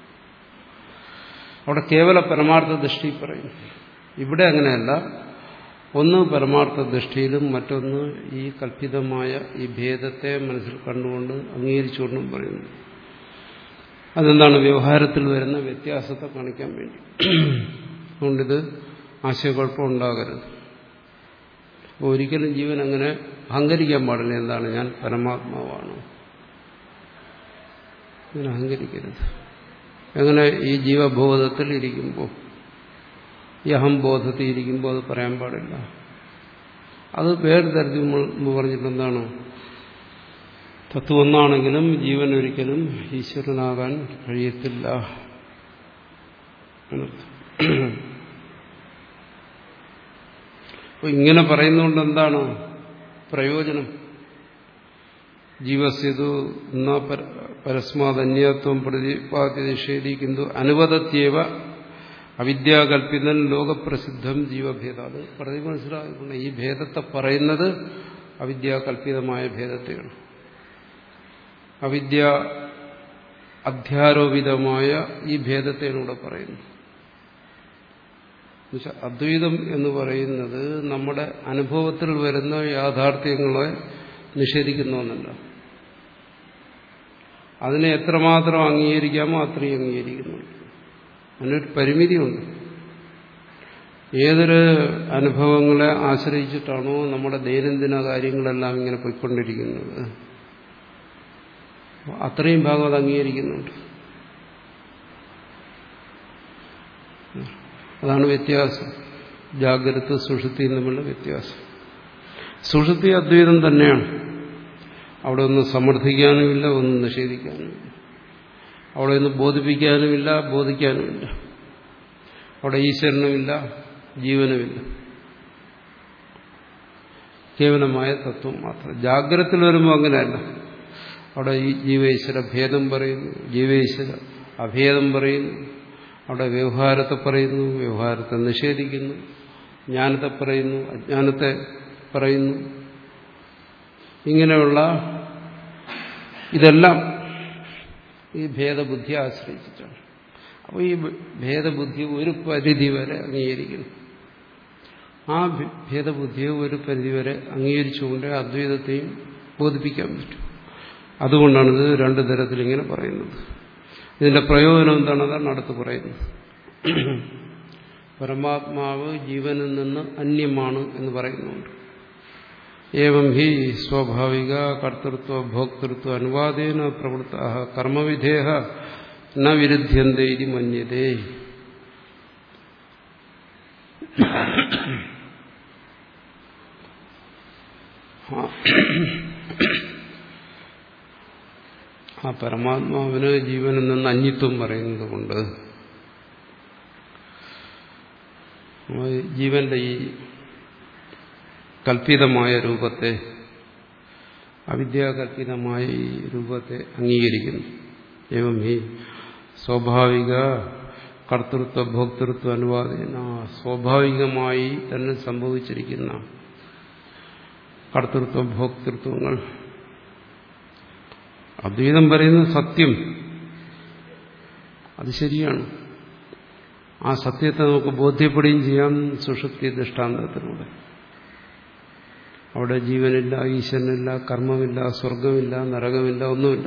A: അവിടെ കേവല പരമാർത്ഥ ദൃഷ്ടി പറയും ഇവിടെ അങ്ങനെയല്ല ഒന്ന് പരമാർത്ഥ ദൃഷ്ടിയിലും മറ്റൊന്ന് ഈ കൽപ്പിതമായ ഈ ഭേദത്തെ മനസ്സിൽ കണ്ടുകൊണ്ട് അംഗീകരിച്ചുകൊണ്ടും പറയുന്നു അതെന്താണ് വ്യവഹാരത്തിൽ വരുന്ന വ്യത്യാസത്തെ കാണിക്കാൻ വേണ്ടി അതുകൊണ്ടിത് ആശയക്കുഴപ്പം ഉണ്ടാകരുത് ഒരിക്കലും ജീവൻ അങ്ങനെ അഹങ്കരിക്കാൻ പാടില്ല എന്താണ് ഞാൻ പരമാത്മാവാണ് അങ്ങനെ അഹങ്കരിക്കരുത് എങ്ങനെ ഈ ജീവബോധത്തിൽ ഇരിക്കുമ്പോൾ ഈ അഹംബോധത്തിൽ ഇരിക്കുമ്പോൾ അത് പറയാൻ പാടില്ല അത് വേറെ തരത്തിൽ മുമ്പ് പറഞ്ഞിട്ടെന്താണ് തത്വം ഒന്നാണെങ്കിലും ജീവൻ ഒരിക്കലും ഈശ്വരനാകാൻ കഴിയത്തില്ല അപ്പൊ ഇങ്ങനെ പറയുന്നതുകൊണ്ട് എന്താണ് പ്രയോജനം ജീവസ്യതു പരസ്മാതന്യത്വം പ്രതിപാദ്യ നിഷേധിക്കുന്നു അനുവദത്യേവ അവിദ്യാകൽപിതൻ ലോകപ്രസിദ്ധം ജീവഭേദ അത് പ്രതി മനസ്സിലാക്കുന്ന ഈ ഭേദത്തെ പറയുന്നത് അവിദ്യാകൽപിതമായ ഭേദത്തെയാണ് അവിദ്യ അധ്യാരോപിതമായ ഈ ഭേദത്തെയാണ് ഇവിടെ പറയുന്നത് അദ്വൈതം എന്ന് പറയുന്നത് നമ്മുടെ അനുഭവത്തിൽ വരുന്ന യാഥാർത്ഥ്യങ്ങളെ നിഷേധിക്കുന്നൊന്നല്ല അതിനെ എത്രമാത്രം അംഗീകരിക്കാമോ അത്രയും അംഗീകരിക്കുന്നുണ്ട് അതിനൊരു പരിമിതിയുണ്ട് ഏതൊരു അനുഭവങ്ങളെ ആശ്രയിച്ചിട്ടാണോ നമ്മുടെ ദൈനംദിന കാര്യങ്ങളെല്ലാം ഇങ്ങനെ പോയിക്കൊണ്ടിരിക്കുന്നത് അത്രയും ഭാഗം അത് അംഗീകരിക്കുന്നുണ്ട് അതാണ് വ്യത്യാസം ജാഗ്രത സുഷുതിയും തമ്മിലുള്ള വ്യത്യാസം സുഷുതി അദ്വൈതം തന്നെയാണ് അവിടെ ഒന്നും സമർത്ഥിക്കാനുമില്ല ഒന്നും നിഷേധിക്കാനുമില്ല അവിടെ ഒന്നും ബോധിപ്പിക്കാനുമില്ല ബോധിക്കാനുമില്ല അവിടെ ഈശ്വരനുമില്ല ജീവനുമില്ല കേവലമായ തത്വം മാത്രം ജാഗ്രതത്തിൽ വരുമ്പോൾ അങ്ങനെയല്ല അവിടെ ഈ ജീവേശ്വര ഭേദം പറയുന്നു ജീവേശ്വര അഭേദം പറയുന്നു അവിടെ വ്യവഹാരത്തെ പറയുന്നു വ്യവഹാരത്തെ നിഷേധിക്കുന്നു ജ്ഞാനത്തെ പറയുന്നു അജ്ഞാനത്തെ പറയുന്നു ഇങ്ങനെയുള്ള ഇതെല്ലാം ഈ ഭേദബുദ്ധി ആശ്രയിച്ചിട്ടാണ് അപ്പോൾ ഈ ഭേദബുദ്ധി ഒരു പരിധി വരെ അംഗീകരിക്കുന്നു ആ ഭേദബുദ്ധിയെ ഒരു പരിധിവരെ അംഗീകരിച്ചുകൊണ്ട് അദ്വൈതത്തെയും ബോധിപ്പിക്കാൻ പറ്റും അതുകൊണ്ടാണ് ഇത് രണ്ടു തരത്തിൽ ഇങ്ങനെ പറയുന്നത് ഇതിന്റെ പ്രയോജനം എന്താണ് അതാണ് അടുത്ത് പറയുന്നത് പരമാത്മാവ് ജീവനിൽ നിന്ന് അന്യമാണ് എന്ന് പറയുന്നുണ്ട് ഏവം ഹി സ്വാഭാവിക കർത്തൃത്വ ഭോക്തൃത്വ അനുവാദേന പ്രവൃത്ത കർമ്മവിധേയ ന വിരുദ്ധ്യന്തേ ഇതി മന്യതേ ആ പരമാത്മാവിന് ജീവനിൽ നിന്ന് അന്യത്വം പറയുന്നത് കൊണ്ട് ജീവന്റെ ഈ കൽപ്പിതമായ രൂപത്തെ അവിദ്യാകൽപ്പിതമായ ഈ രൂപത്തെ അംഗീകരിക്കുന്നു ഏവം ഈ സ്വാഭാവിക കർത്തൃത്വ ഭോക്തൃത്വ അനുവാദന സ്വാഭാവികമായി തന്നെ സംഭവിച്ചിരിക്കുന്ന കർത്തൃത്വ ഭോക്തൃത്വങ്ങൾ അദ്വൈതം പറയുന്നത് സത്യം അത് ശരിയാണ് ആ സത്യത്തെ നമുക്ക് ബോധ്യപ്പെടുകയും ചെയ്യാം സുഷുപ്തി ദൃഷ്ടാന്തത്തിലൂടെ അവിടെ ജീവനില്ല ഈശ്വരനില്ല കർമ്മമില്ല സ്വർഗമില്ല നരകമില്ല ഒന്നുമില്ല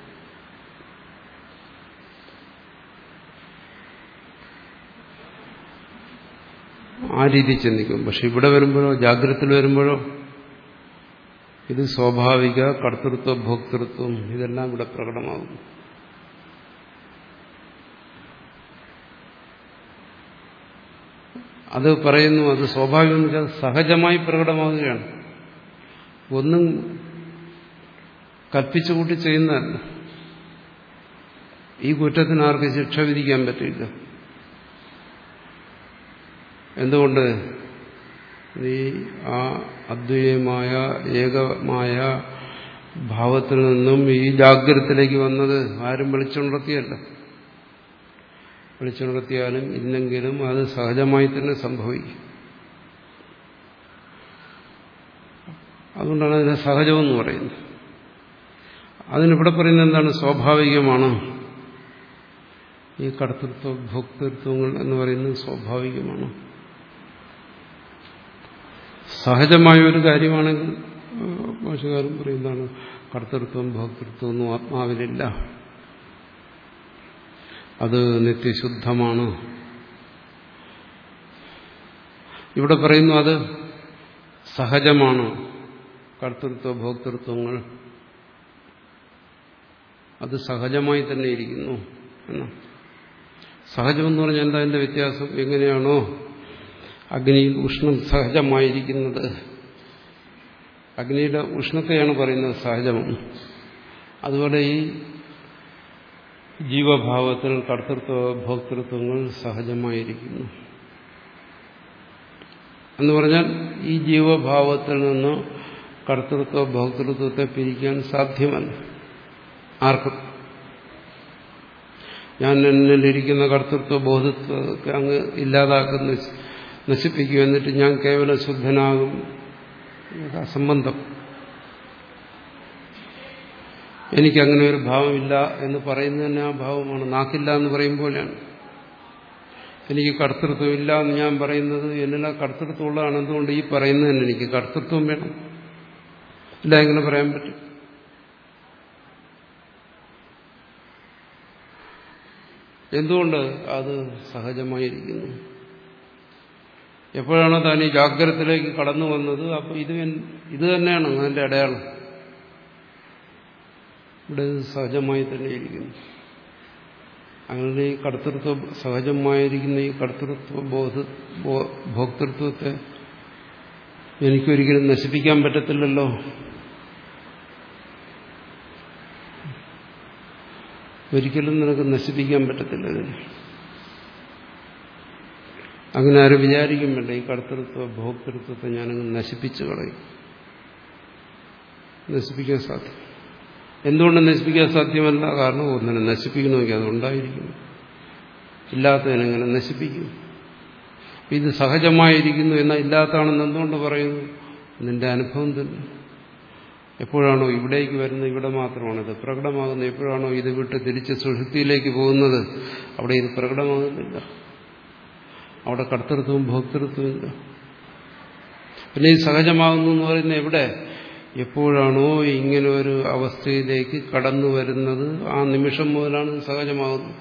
A: ആ രീതി ചിന്തിക്കും പക്ഷെ ഇവിടെ വരുമ്പോഴോ ജാഗ്രതത്തിൽ വരുമ്പോഴോ ഇത് സ്വാഭാവിക കർത്തൃത്വ ഭോക്തൃത്വം ഇതെല്ലാം ഇവിടെ പ്രകടമാകുന്നു അത് പറയുന്നു അത് സ്വാഭാവികം വെച്ചാൽ സഹജമായി പ്രകടമാകുകയാണ് ഒന്നും കൽപ്പിച്ചുകൂട്ടി ചെയ്യുന്നതല്ല ഈ കുറ്റത്തിന് ആർക്ക് ശിക്ഷ വിധിക്കാൻ പറ്റില്ല എന്തുകൊണ്ട് ഈ ആ അദ്വൈതമായ ഏകമായ ഭാവത്തിൽ നിന്നും ഈ ജാഗ്രതത്തിലേക്ക് വന്നത് ആരും വിളിച്ചുണർത്തിയല്ല വിളിച്ചുണർത്തിയാലും ഇല്ലെങ്കിലും അത് സഹജമായി തന്നെ സംഭവിക്കും അതുകൊണ്ടാണ് അതിനെ സഹജമെന്ന് പറയുന്നത് അതിനിവിടെ പറയുന്നത് എന്താണ് സ്വാഭാവികമാണ് ഈ കർത്തൃത്വ ഭോക്തൃത്വങ്ങൾ എന്ന് പറയുന്നത് സ്വാഭാവികമാണ് സഹജമായ ഒരു കാര്യമാണെങ്കിൽ ഭാഷകാരൻ പറയുന്നതാണ് കർത്തൃത്വം ഭോക്തൃത്വം ഒന്നും ആത്മാവിലില്ല അത് നിത്യശുദ്ധമാണ് ഇവിടെ പറയുന്നു അത് സഹജമാണ് കർത്തൃത്വ ഭോക്തൃത്വങ്ങൾ അത് സഹജമായി തന്നെ ഇരിക്കുന്നു എന്നാണ് സഹജമെന്ന് പറഞ്ഞാൽ എന്താ അതിന്റെ വ്യത്യാസം എങ്ങനെയാണോ അഗ്നിയിൽ ഉഷ്ണം സഹജമായിരിക്കുന്നത് അഗ്നിയുടെ ഉഷ്ണത്തെയാണ് പറയുന്നത് സഹജമെന്ന് അതുപോലെ ഈ ജീവഭാവത്തിൽ കർത്തൃത്വ ഭോക്തൃത്വങ്ങൾ സഹജമായിരിക്കുന്നു എന്ന് പറഞ്ഞാൽ ഈ ജീവഭാവത്തിൽ നിന്ന് കർത്തൃത്വ ഭോക്തൃത്വത്തെ പിരിക്കാൻ സാധ്യമല്ല ആർക്കും ഞാൻ എന്നിലിരിക്കുന്ന കർത്തൃത്വ ബോധത്വത്തെ അങ്ങ് ഇല്ലാതാക്കുന്ന നശിപ്പിക്കും എന്നിട്ട് ഞാൻ കേവല ശുദ്ധനാകും അസംബന്ധം എനിക്കങ്ങനെ ഒരു ഭാവമില്ല എന്ന് പറയുന്നത് തന്നെ ആ ഭാവമാണ് നാക്കില്ല എന്ന് പറയും പോലെയാണ് എനിക്ക് കർത്തൃത്വമില്ല എന്ന് ഞാൻ പറയുന്നത് എന്നിൽ ആ കർത്തൃത്വമുള്ളതാണ് എന്തുകൊണ്ട് ഈ പറയുന്നത് തന്നെ എനിക്ക് കർത്തൃത്വം വേണം ഇല്ല എങ്ങനെ പറയാൻ പറ്റും എന്തുകൊണ്ട് അത് സഹജമായിരിക്കുന്നു എപ്പോഴാണോ താൻ ഈ ജാഗ്രതത്തിലേക്ക് കടന്നു വന്നത് അപ്പോൾ ഇത് ഇത് തന്നെയാണ് അതിന്റെ അടയാളം ഇവിടെ സഹജമായി തന്നെ ഇരിക്കുന്നു അങ്ങനെ ഈ കർത്തൃത്വ സഹജമായിരിക്കുന്ന ഈ കർത്തൃത്വ ബോധ ഭോക്തൃത്വത്തെ എനിക്കൊരിക്കലും നശിപ്പിക്കാൻ പറ്റത്തില്ലല്ലോ ഒരിക്കലും നിനക്ക് നശിപ്പിക്കാൻ പറ്റത്തില്ല ഇതിന് അങ്ങനെ ആരും വിചാരിക്കും വേണ്ട ഈ കർത്തൃത്വ ഭോക്തൃത്വത്തെ ഞാനങ്ങ് നശിപ്പിച്ചു കളയും നശിപ്പിക്കാൻ സാധിക്കും എന്തുകൊണ്ട് നശിപ്പിക്കാൻ സാധ്യമല്ല കാരണം ഒന്നിനെ നശിപ്പിക്കണമെങ്കിൽ അതുണ്ടായിരിക്കുന്നു ഇല്ലാത്തതിനെങ്ങനെ നശിപ്പിക്കും ഇത് സഹജമായിരിക്കുന്നു എന്നാൽ ഇല്ലാത്തതാണെന്ന് എന്തുകൊണ്ട് പറയുന്നു നിന്റെ അനുഭവം തന്നെ എപ്പോഴാണോ ഇവിടേക്ക് വരുന്നത് ഇവിടെ മാത്രമാണിത് പ്രകടമാകുന്നത് എപ്പോഴാണോ ഇത് വിട്ട് തിരിച്ച് സുഷുപ്തിയിലേക്ക് പോകുന്നത് അവിടെ ഇത് പ്രകടമാകുന്നില്ല അവിടെ കർത്തൃത്വവും ഭോക്തൃത്വവും ഇല്ല പിന്നെ ഈ സഹജമാകുന്നു എന്ന് പറയുന്നത് എവിടെ എപ്പോഴാണോ ഇങ്ങനെ ഒരു അവസ്ഥയിലേക്ക് കടന്നു വരുന്നത് ആ നിമിഷം മുതലാണ് ഇത് സഹജമാകുന്നത്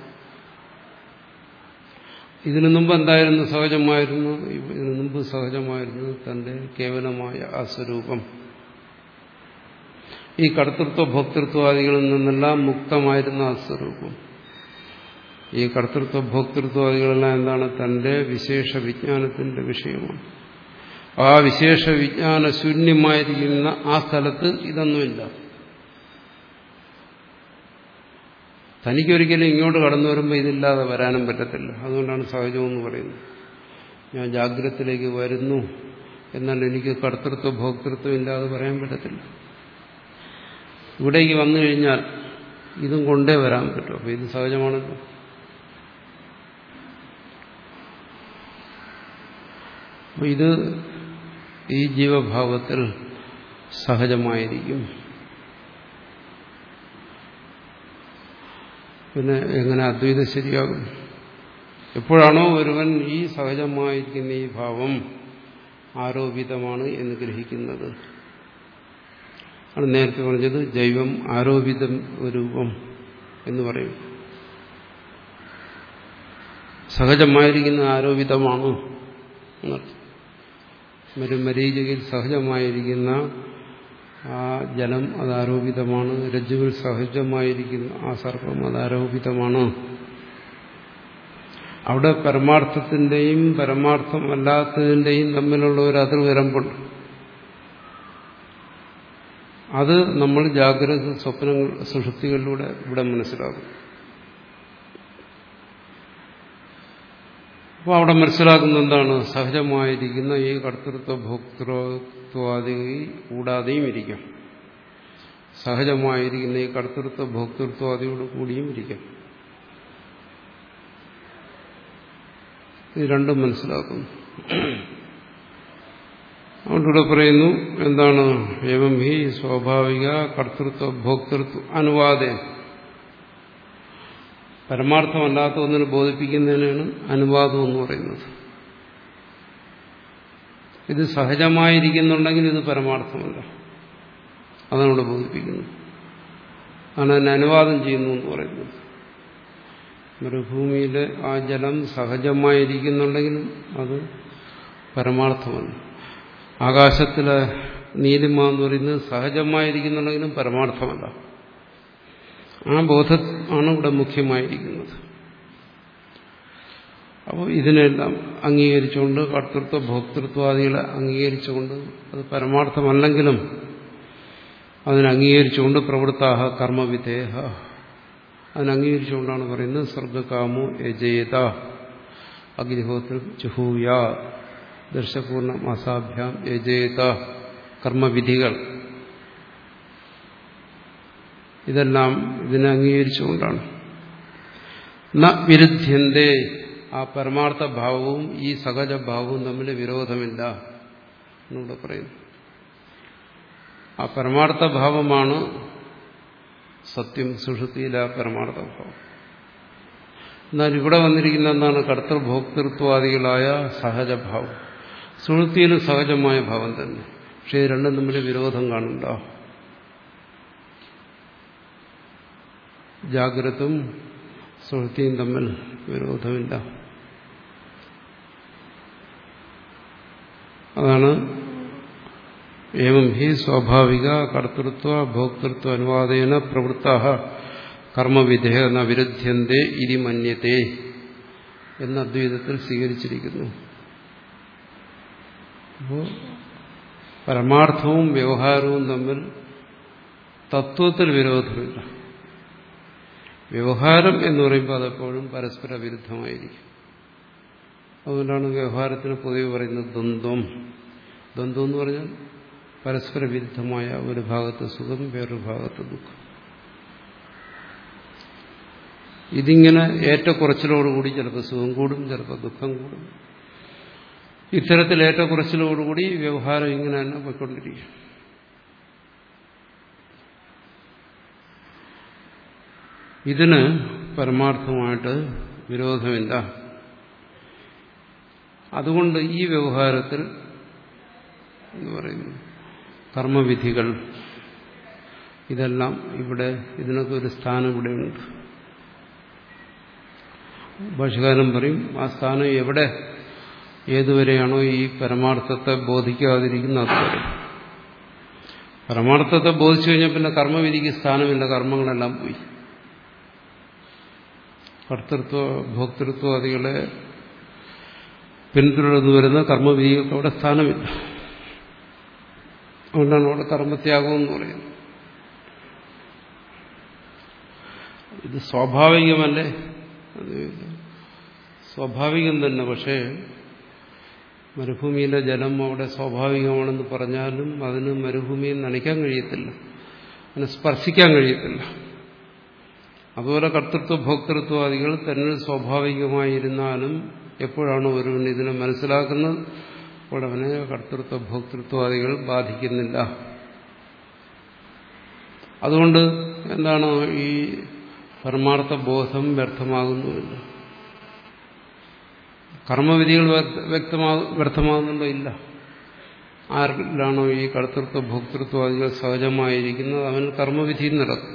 A: ഇതിനു മുമ്പ് എന്തായിരുന്നു സഹജമായിരുന്നു ഇതിനു മുമ്പ് സഹജമായിരുന്നു തന്റെ കേവലമായ ആ സ്വരൂപം ഈ കർത്തൃത്വ ഭോക്തൃത്വാദികളിൽ നിന്നെല്ലാം മുക്തമായിരുന്ന ആ സ്വരൂപം ഈ കർത്തൃത്വ ഭോക്തൃത്വാദികളെല്ലാം എന്താണ് തന്റെ വിശേഷ വിജ്ഞാനത്തിന്റെ വിഷയമാണ് ആ വിശേഷ വിജ്ഞാന ശൂന്യമായിരിക്കുന്ന ആ സ്ഥലത്ത് ഇതൊന്നുമില്ല തനിക്കൊരിക്കലും ഇങ്ങോട്ട് കടന്നു വരുമ്പോൾ ഇതില്ലാതെ വരാനും പറ്റത്തില്ല അതുകൊണ്ടാണ് സഹജമെന്ന് പറയുന്നത് ഞാൻ ജാഗ്രതത്തിലേക്ക് വരുന്നു എന്നാൽ എനിക്ക് കർത്തൃത്വ ഭോക്തൃത്വം ഇല്ലാതെ പറയാൻ പറ്റത്തില്ല ഇവിടേക്ക് വന്നു കഴിഞ്ഞാൽ ഇതും കൊണ്ടേ വരാൻ പറ്റും അപ്പോൾ ഇത് സഹജമാണല്ലോ അപ്പോൾ ഇത് ഈ ജീവഭാവത്തിൽ സഹജമായിരിക്കും പിന്നെ എങ്ങനെ അദ്വൈതം ശരിയാകും എപ്പോഴാണോ ഒരുവൻ ഈ സഹജമായിരിക്കുന്ന ഈ ഭാവം ആരോപിതമാണ് എന്ന് ഗ്രഹിക്കുന്നത് ആണ് നേരത്തെ പറഞ്ഞത് ജൈവം ആരോപിതം രൂപം എന്ന് പറയും സഹജമായിരിക്കുന്ന ആരോപിതമാണ് എന്നർത്ഥം ഒരു മരീചികയിൽ സഹജമായിരിക്കുന്ന ആ ജലം അത് ആരോപിതമാണ് രജ്ജുവിൽ സഹജമായിരിക്കുന്ന ആ സർപ്പം അത് ആരോപിതമാണ് അവിടെ പരമാർത്ഥത്തിന്റെയും പരമാർത്ഥമല്ലാത്തതിന്റെയും തമ്മിലുള്ള ഒരു അതിർവരമ്പുണ്ട് അത് നമ്മൾ ജാഗ്രത സ്വപ്നങ്ങൾ സുഷുപ്തികളിലൂടെ ഇവിടെ മനസ്സിലാക്കും അപ്പോൾ അവിടെ മനസ്സിലാക്കുന്ന എന്താണ് സഹജമായിരിക്കുന്ന ഈ കർത്തൃത്വ ഭോക്തൃത്വാദി കൂടാതെയും ഇരിക്കാം സഹജമായിരിക്കുന്ന ഈ കർത്തൃത്വ ഭോക്തൃത്വാദിയോട് കൂടിയും ഇരിക്കാം ഇത് രണ്ടും മനസ്സിലാക്കുന്നു അതുകൊണ്ടിവിടെ പറയുന്നു എന്താണ് ഏവം ഹി സ്വാഭാവിക കർത്തൃത്വ ഭോക്തൃത്വ അനുവാദം പരമാർത്ഥമല്ലാത്ത ഒന്നിനെ ബോധിപ്പിക്കുന്നതിനാണ് അനുവാദം എന്ന് പറയുന്നത് ഇത് സഹജമായിരിക്കുന്നുണ്ടെങ്കിൽ ഇത് പരമാർത്ഥമല്ല അതാണ് ഇവിടെ ബോധിപ്പിക്കുന്നത് ആണ് അതിന് അനുവാദം ചെയ്യുന്നു എന്ന് പറയുന്നത് മരുഭൂമിയിലെ ആ ജലം സഹജമായിരിക്കുന്നുണ്ടെങ്കിലും അത് പരമാർത്ഥമല്ല ആകാശത്തിലെ നീലിമ എന്ന് പറയുന്നത് സഹജമായിരിക്കുന്നുണ്ടെങ്കിലും പരമാർത്ഥമല്ല ആ ബോധം ആണ് ഇവിടെ മുഖ്യമായിരിക്കുന്നത് അപ്പോൾ ഇതിനെല്ലാം അംഗീകരിച്ചുകൊണ്ട് കർത്തൃത്വ ഭോക്തൃത്വാദികളെ അംഗീകരിച്ചുകൊണ്ട് അത് പരമാർത്ഥമല്ലെങ്കിലും അതിനെ അംഗീകരിച്ചുകൊണ്ട് പ്രവൃത്താഹ കർമ്മവിധേയ അതിനംഗീകരിച്ചുകൊണ്ടാണ് പറയുന്നത് സ്വർഗകാമോ യജേത അഗ്നിഹോത്ര ചുഹൂയ ദർശപൂർണ്ണ മാസാഭ്യാം യജേത കർമ്മവിധികൾ ഇതെല്ലാം ഇതിനെ അംഗീകരിച്ചുകൊണ്ടാണ് ന വിരുദ്ധ്യന്തേ ആ പരമാർത്ഥ ഭാവവും ഈ സഹജ ഭാവവും തമ്മിൽ വിരോധമില്ല എന്നിവിടെ പറയുന്നു ആ പരമാർത്ഥ ഭാവമാണ് സത്യം സുഷുതിയിലെ ആ പരമാർത്ഥ ഭാവം എന്നാൽ ഇവിടെ വന്നിരിക്കുന്ന എന്താണ് കർത്തൃഭോക്തൃത്വാദികളായ സഹജഭാവം സുഹൃത്തിയിലും സഹജമായ ഭാവം തന്നെ പക്ഷേ ഇത് രണ്ടും തമ്മിൽ വിരോധം കാണുന്നുണ്ടോ ജാഗ്രതും സുഹൃത്തിയും തമ്മിൽ വിരോധമില്ല അതാണ് ഏവം ഹി സ്വാഭാവിക കർത്തൃത്വ ഭോക്തൃത്വ അനുവാദേന പ്രവൃത്ത കർമ്മവിധേയ എന്ന വിരുദ്ധ്യന്തേ ഇരി മന്യത്തെ എന്ന അദ്വൈതത്തിൽ സ്വീകരിച്ചിരിക്കുന്നു അപ്പോൾ പരമാർത്ഥവും വ്യവഹാരവും തമ്മിൽ തത്വത്തിൽ വിരോധമില്ല വ്യവഹാരം എന്ന് പറയുമ്പോൾ അതെപ്പോഴും പരസ്പര വിരുദ്ധമായിരിക്കും അതുകൊണ്ടാണ് വ്യവഹാരത്തിന് പൊതുവെ പറയുന്നത് ദ്വന്ദ്വം ദ്വന്ദ്വം എന്ന് പറഞ്ഞാൽ പരസ്പര വിരുദ്ധമായ ഒരു ഭാഗത്ത് സുഖം വേറൊരു ഭാഗത്ത് ദുഃഖം ഇതിങ്ങനെ ഏറ്റക്കുറച്ചിലോടുകൂടി ചിലപ്പോൾ സുഖം കൂടും ചിലപ്പോൾ ദുഃഖം കൂടും ഇത്തരത്തിൽ ഏറ്റക്കുറച്ചിലോടുകൂടി വ്യവഹാരം ഇങ്ങനെ തന്നെ പോയിക്കൊണ്ടിരിക്കും ഇതിന് പരമാർത്ഥമായിട്ട് വിരോധമില്ല അതുകൊണ്ട് ഈ വ്യവഹാരത്തിൽ എന്ന് പറയുന്നു കർമ്മവിധികൾ ഇതെല്ലാം ഇവിടെ ഇതിനൊക്കെ ഒരു സ്ഥാനം ഇവിടെയുണ്ട് ഭാഷകാരൻ പറയും ആ സ്ഥാനം എവിടെ ഏതുവരെയാണോ ഈ പരമാർത്ഥത്തെ ബോധിക്കാതിരിക്കുന്ന അതുവരെ പരമാർത്ഥത്തെ ബോധിച്ചു കഴിഞ്ഞാൽ പിന്നെ കർമ്മവിധിക്ക് സ്ഥാനമില്ല കർമ്മങ്ങളെല്ലാം പോയി കർത്തൃത്വ ഭോക്തൃത്വാദികളെ പിന്തുടർന്നു വരുന്ന കർമ്മവിധികൾക്ക് അവിടെ സ്ഥാനമില്ല അതുകൊണ്ടാണ് അവിടെ കർമ്മത്യാഗം എന്ന് പറയുന്നത് ഇത് സ്വാഭാവികമല്ലേ അത് സ്വാഭാവികം തന്നെ പക്ഷേ മരുഭൂമിയിലെ ജലം അവിടെ സ്വാഭാവികമാണെന്ന് പറഞ്ഞാലും അതിന് മരുഭൂമിയിൽ നനയ്ക്കാൻ കഴിയത്തില്ല അതിനെ സ്പർശിക്കാൻ കഴിയത്തില്ല അതുപോലെ കർത്തൃത്വ ഭോക്തൃത്വാദികൾ തന്നെ സ്വാഭാവികമായിരുന്നാലും എപ്പോഴാണ് ഒരുവൻ ഇതിനെ മനസ്സിലാക്കുന്നത് അപ്പോൾ അവനെ കർത്തൃത്വ ഭോക്തൃത്വാദികൾ ബാധിക്കുന്നില്ല അതുകൊണ്ട് എന്താണ് ഈ പരമാർത്ഥ ബോധം വ്യർത്ഥമാകുന്നുമില്ല കർമ്മവിധികൾ വ്യക്തമാ വ്യർത്ഥമാകുന്നുണ്ടോ ഇല്ല ആരിലാണോ ഈ കർത്തൃത്വ ഭോക്തൃത്വാദികൾ സഹജമായിരിക്കുന്നത് അവൻ കർമ്മവിധി നടക്കും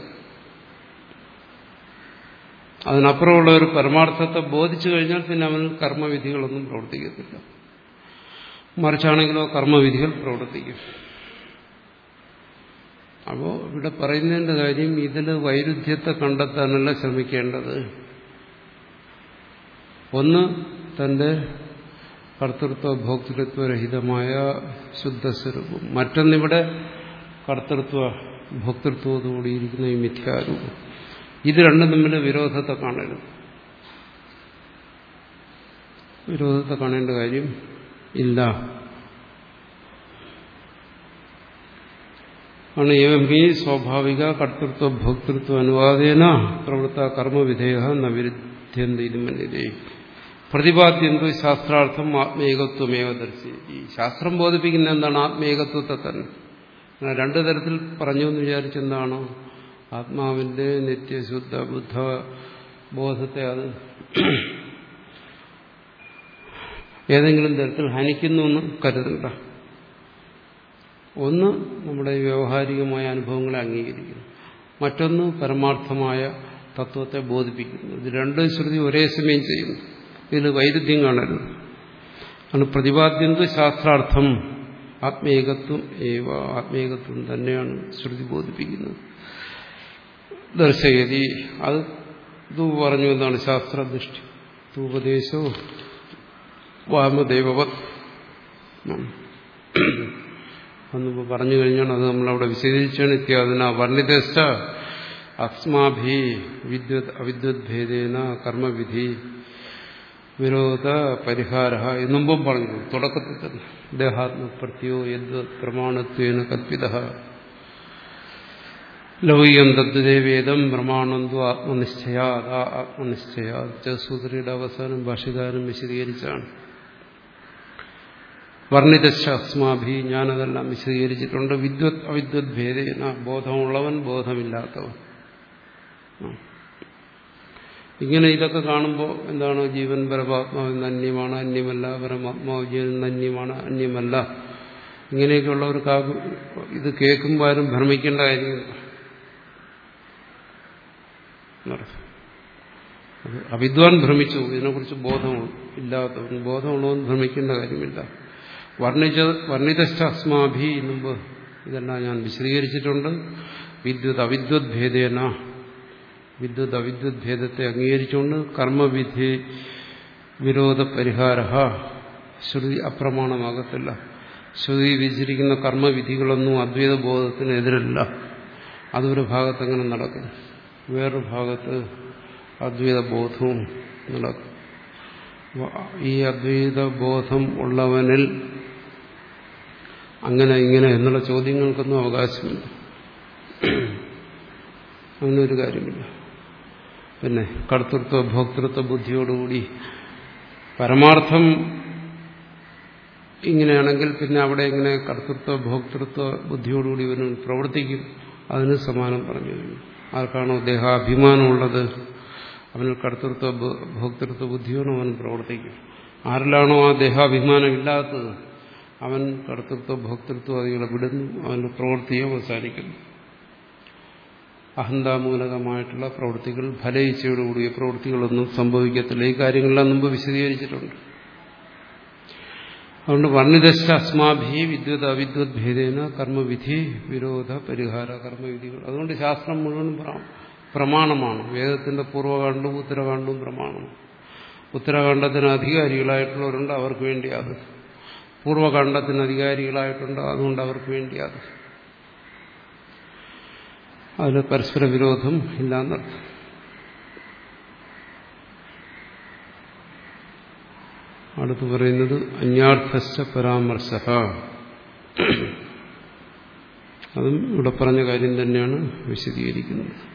A: അതിനപ്പുറമുള്ള ഒരു പരമാർത്ഥത്തെ ബോധിച്ചു കഴിഞ്ഞാൽ പിന്നെ അവൻ കർമ്മവിധികളൊന്നും പ്രവർത്തിക്കത്തില്ല മറിച്ചാണെങ്കിലോ കർമ്മവിധികൾ പ്രവർത്തിക്കും അപ്പോൾ ഇവിടെ പറയുന്നതിൻ്റെ കാര്യം ഇതിൽ വൈരുദ്ധ്യത്തെ കണ്ടെത്താനല്ല ശ്രമിക്കേണ്ടത് ഒന്ന് തന്റെ കർത്തൃത്വ ഭോക്തൃത്വരഹിതമായ ശുദ്ധസ്വരൂപം മറ്റൊന്നിവിടെ കർത്തൃത്വ ഭോക്തൃത്വത്തോടുകൂടിയിരിക്കുന്ന ഈ മിഥ്യാരൂപം ഇത് രണ്ടും തമ്മിൽ വിരോധത്തെ കാണരുത് വിരോധത്തെ കാണേണ്ട കാര്യം ഇല്ല ആണ് ഏവം ഹി സ്വാഭാവിക കർത്തൃത്വ ഭോക്തൃത്വ അനുവാദേന പ്രവൃത്ത കർമ്മവിധേയ ന വിരുദ്ധ്യന്തേ പ്രതിപാദ്യന്തോ ശാസ്ത്രാർത്ഥം ആത്മേകത്വമേവ ദർശി ഈ ശാസ്ത്രം ബോധിപ്പിക്കുന്ന എന്താണ് ആത്മേകത്വത്തെ തന്നെ രണ്ടു തരത്തിൽ പറഞ്ഞു എന്ന് വിചാരിച്ചെന്താണ് ആത്മാവിന്റെ നിത്യശുദ്ധ ബുദ്ധ ബോധത്തെ അത് ഏതെങ്കിലും തരത്തിൽ ഹനിക്കുന്നു എന്ന് കരുതണ്ട ഒന്ന് നമ്മുടെ വ്യാവഹാരികമായ അനുഭവങ്ങളെ അംഗീകരിക്കുന്നു മറ്റൊന്ന് പരമാർത്ഥമായ തത്വത്തെ ബോധിപ്പിക്കുന്നു ഇത് രണ്ട് ശ്രുതി ഒരേ സമയം ചെയ്യുന്നു ഇതിൽ വൈരുദ്ധ്യം കാണരുത് ആണ് പ്രതിപാദ്യന്ത് ശാസ്ത്രാർത്ഥം ആത്മേകത്വം ഏവ ആത്മേകത്വം തന്നെയാണ് ശ്രുതി ബോധിപ്പിക്കുന്നത് ദർശയതി അത് ഇത് പറഞ്ഞു എന്താണ് ശാസ്ത്രദൃഷ്ടി തൂപദേശോ വാമദേവവത് അന്ന് പറഞ്ഞു കഴിഞ്ഞാൽ അത് നമ്മളവിടെ വിശദീകരിച്ചാണ് ഇത്യാദിന വർണ്ണിതസ്ഥ അസ്മാഭി വിദ്വത് അവിദ്വദ്ഭേദേന കർമ്മവിധി വിരോധ പരിഹാര എന്നുമ്പം പറഞ്ഞു തുടക്കത്തിൽ തന്നെ ദേഹാത്മപ്രത്യോ യദ് പ്രമാണത്വേന കൽപ്പിത ലൗകികം തദ്വേദം പ്രമാണന്തോ ആത്മനിശ്ചയാ അതാ ആത്മനിശ്ചയാ സൂത്രിയുടെ അവസാനം ഭാഷകാരൻ വിശദീകരിച്ചാണ് വർണ്ണിതശാസ്മാഭി ഞാനതെല്ലാം വിശദീകരിച്ചിട്ടുണ്ട് വിദ്വത് അവിദ്വത് ഭേദേന ബോധമുള്ളവൻ ബോധമില്ലാത്തവൻ ഇങ്ങനെ ഇതൊക്കെ കാണുമ്പോൾ എന്താണ് ജീവൻ പരമാത്മാവിന് അന്യമാണ് അന്യമല്ല പരമാത്മാവ് ജീവൻ അന്യമാണ് അന്യമല്ല ഇങ്ങനെയൊക്കെയുള്ള ഒരു കാവ് ഇത് കേൾക്കുമ്പോൾ ആരും ഭ്രമിക്കേണ്ട കാര്യമില്ല അവിദ്വാൻ ഭ്രമിച്ചു ഇതിനെക്കുറിച്ച് ബോധം ഇല്ലാത്തവൻ ബോധമുള്ളവൻ ഭ്രമിക്കേണ്ട കാര്യമില്ല വർണ്ണിച്ച വർണ്ണിതശ്ചാസ്മാഭി മുമ്പ് ഇതെല്ലാം ഞാൻ വിശദീകരിച്ചിട്ടുണ്ട് വിദ്യുത് അവിദ്വത് ഭേദേന വിദ്യുത് അവിദ്യുത് ഭേദത്തെ അംഗീകരിച്ചുകൊണ്ട് കർമ്മവിധി വിരോധ പരിഹാര ശ്രുതി അപ്രമാണമാകത്തില്ല ശ്രുതി വിധിച്ചിരിക്കുന്ന കർമ്മവിധികളൊന്നും അദ്വൈത ബോധത്തിന് എതിരല്ല അതൊരു ഭാഗത്ത് അങ്ങനെ നടക്കും വേറൊരു ഭാഗത്ത് അദ്വൈത ബോധവും നടക്കും ഈ അദ്വൈത ബോധം ഉള്ളവനിൽ അങ്ങനെ ഇങ്ങനെ എന്നുള്ള ചോദ്യങ്ങൾക്കൊന്നും അവകാശമില്ല അങ്ങനൊരു കാര്യമില്ല പിന്നെ കർത്തൃത്വ ഭോക്തൃത്വ ബുദ്ധിയോടുകൂടി പരമാർത്ഥം ഇങ്ങനെയാണെങ്കിൽ പിന്നെ അവിടെ ഇങ്ങനെ കർത്തൃത്വ ഭോക്തൃത്വ ബുദ്ധിയോടുകൂടി ഇവന് പ്രവർത്തിക്കും അതിന് സമാനം പറഞ്ഞു കഴിഞ്ഞു ആർക്കാണോ ദേഹാഭിമാനമുള്ളത് അവന് കർത്തൃത്വ ഭോക്തൃത്വ ബുദ്ധിയോടും അവൻ പ്രവർത്തിക്കും ആരിലാണോ ആ ദേഹാഭിമാനം ഇല്ലാത്തത് അവൻ കർത്തൃത്വ ഭോക്തൃത്വ അതികളെ വിടുന്നു അവന്റെ പ്രവൃത്തിയെ അവസാനിക്കുന്നു അഹന്താമൂലകമായിട്ടുള്ള പ്രവൃത്തികൾ ഫലയിച്ചയോടുകൂടിയ പ്രവൃത്തികളൊന്നും സംഭവിക്കത്തില്ല ഈ കാര്യങ്ങളെല്ലാം മുമ്പ് വിശദീകരിച്ചിട്ടുണ്ട് അതുകൊണ്ട് വർണ്ണിതശ അസ്മാഭി വിദ്വത് അവിദ്വത് ഭേദേന കർമ്മവിധി വിരോധ പരിഹാര കർമ്മവിധികൾ അതുകൊണ്ട് ശാസ്ത്രം മുഴുവൻ പ്രമാണമാണ് വേദത്തിന്റെ പൂർവ്വകാണ്ഡവും ഉത്തരകാണ്ഡവും പ്രമാണമാണ് ഉത്തരകാണ്ഡത്തിന് അധികാരികളായിട്ടുള്ളവരുണ്ട് അവർക്ക് വേണ്ടി അത് പൂർവ്വകാണ്ഡത്തിന് അധികാരികളായിട്ടുണ്ട് അതുകൊണ്ട് അവർക്ക് വേണ്ടി അത് അതിൽ പരസ്പര വിരോധം ഇല്ലാന്നർത്ഥം അടുത്ത് പറയുന്നത് അന്യാർത്ഥശ്ച പരാമർശ അതും ഇവിടെ പറഞ്ഞ കാര്യം തന്നെയാണ് വിശദീകരിക്കുന്നത്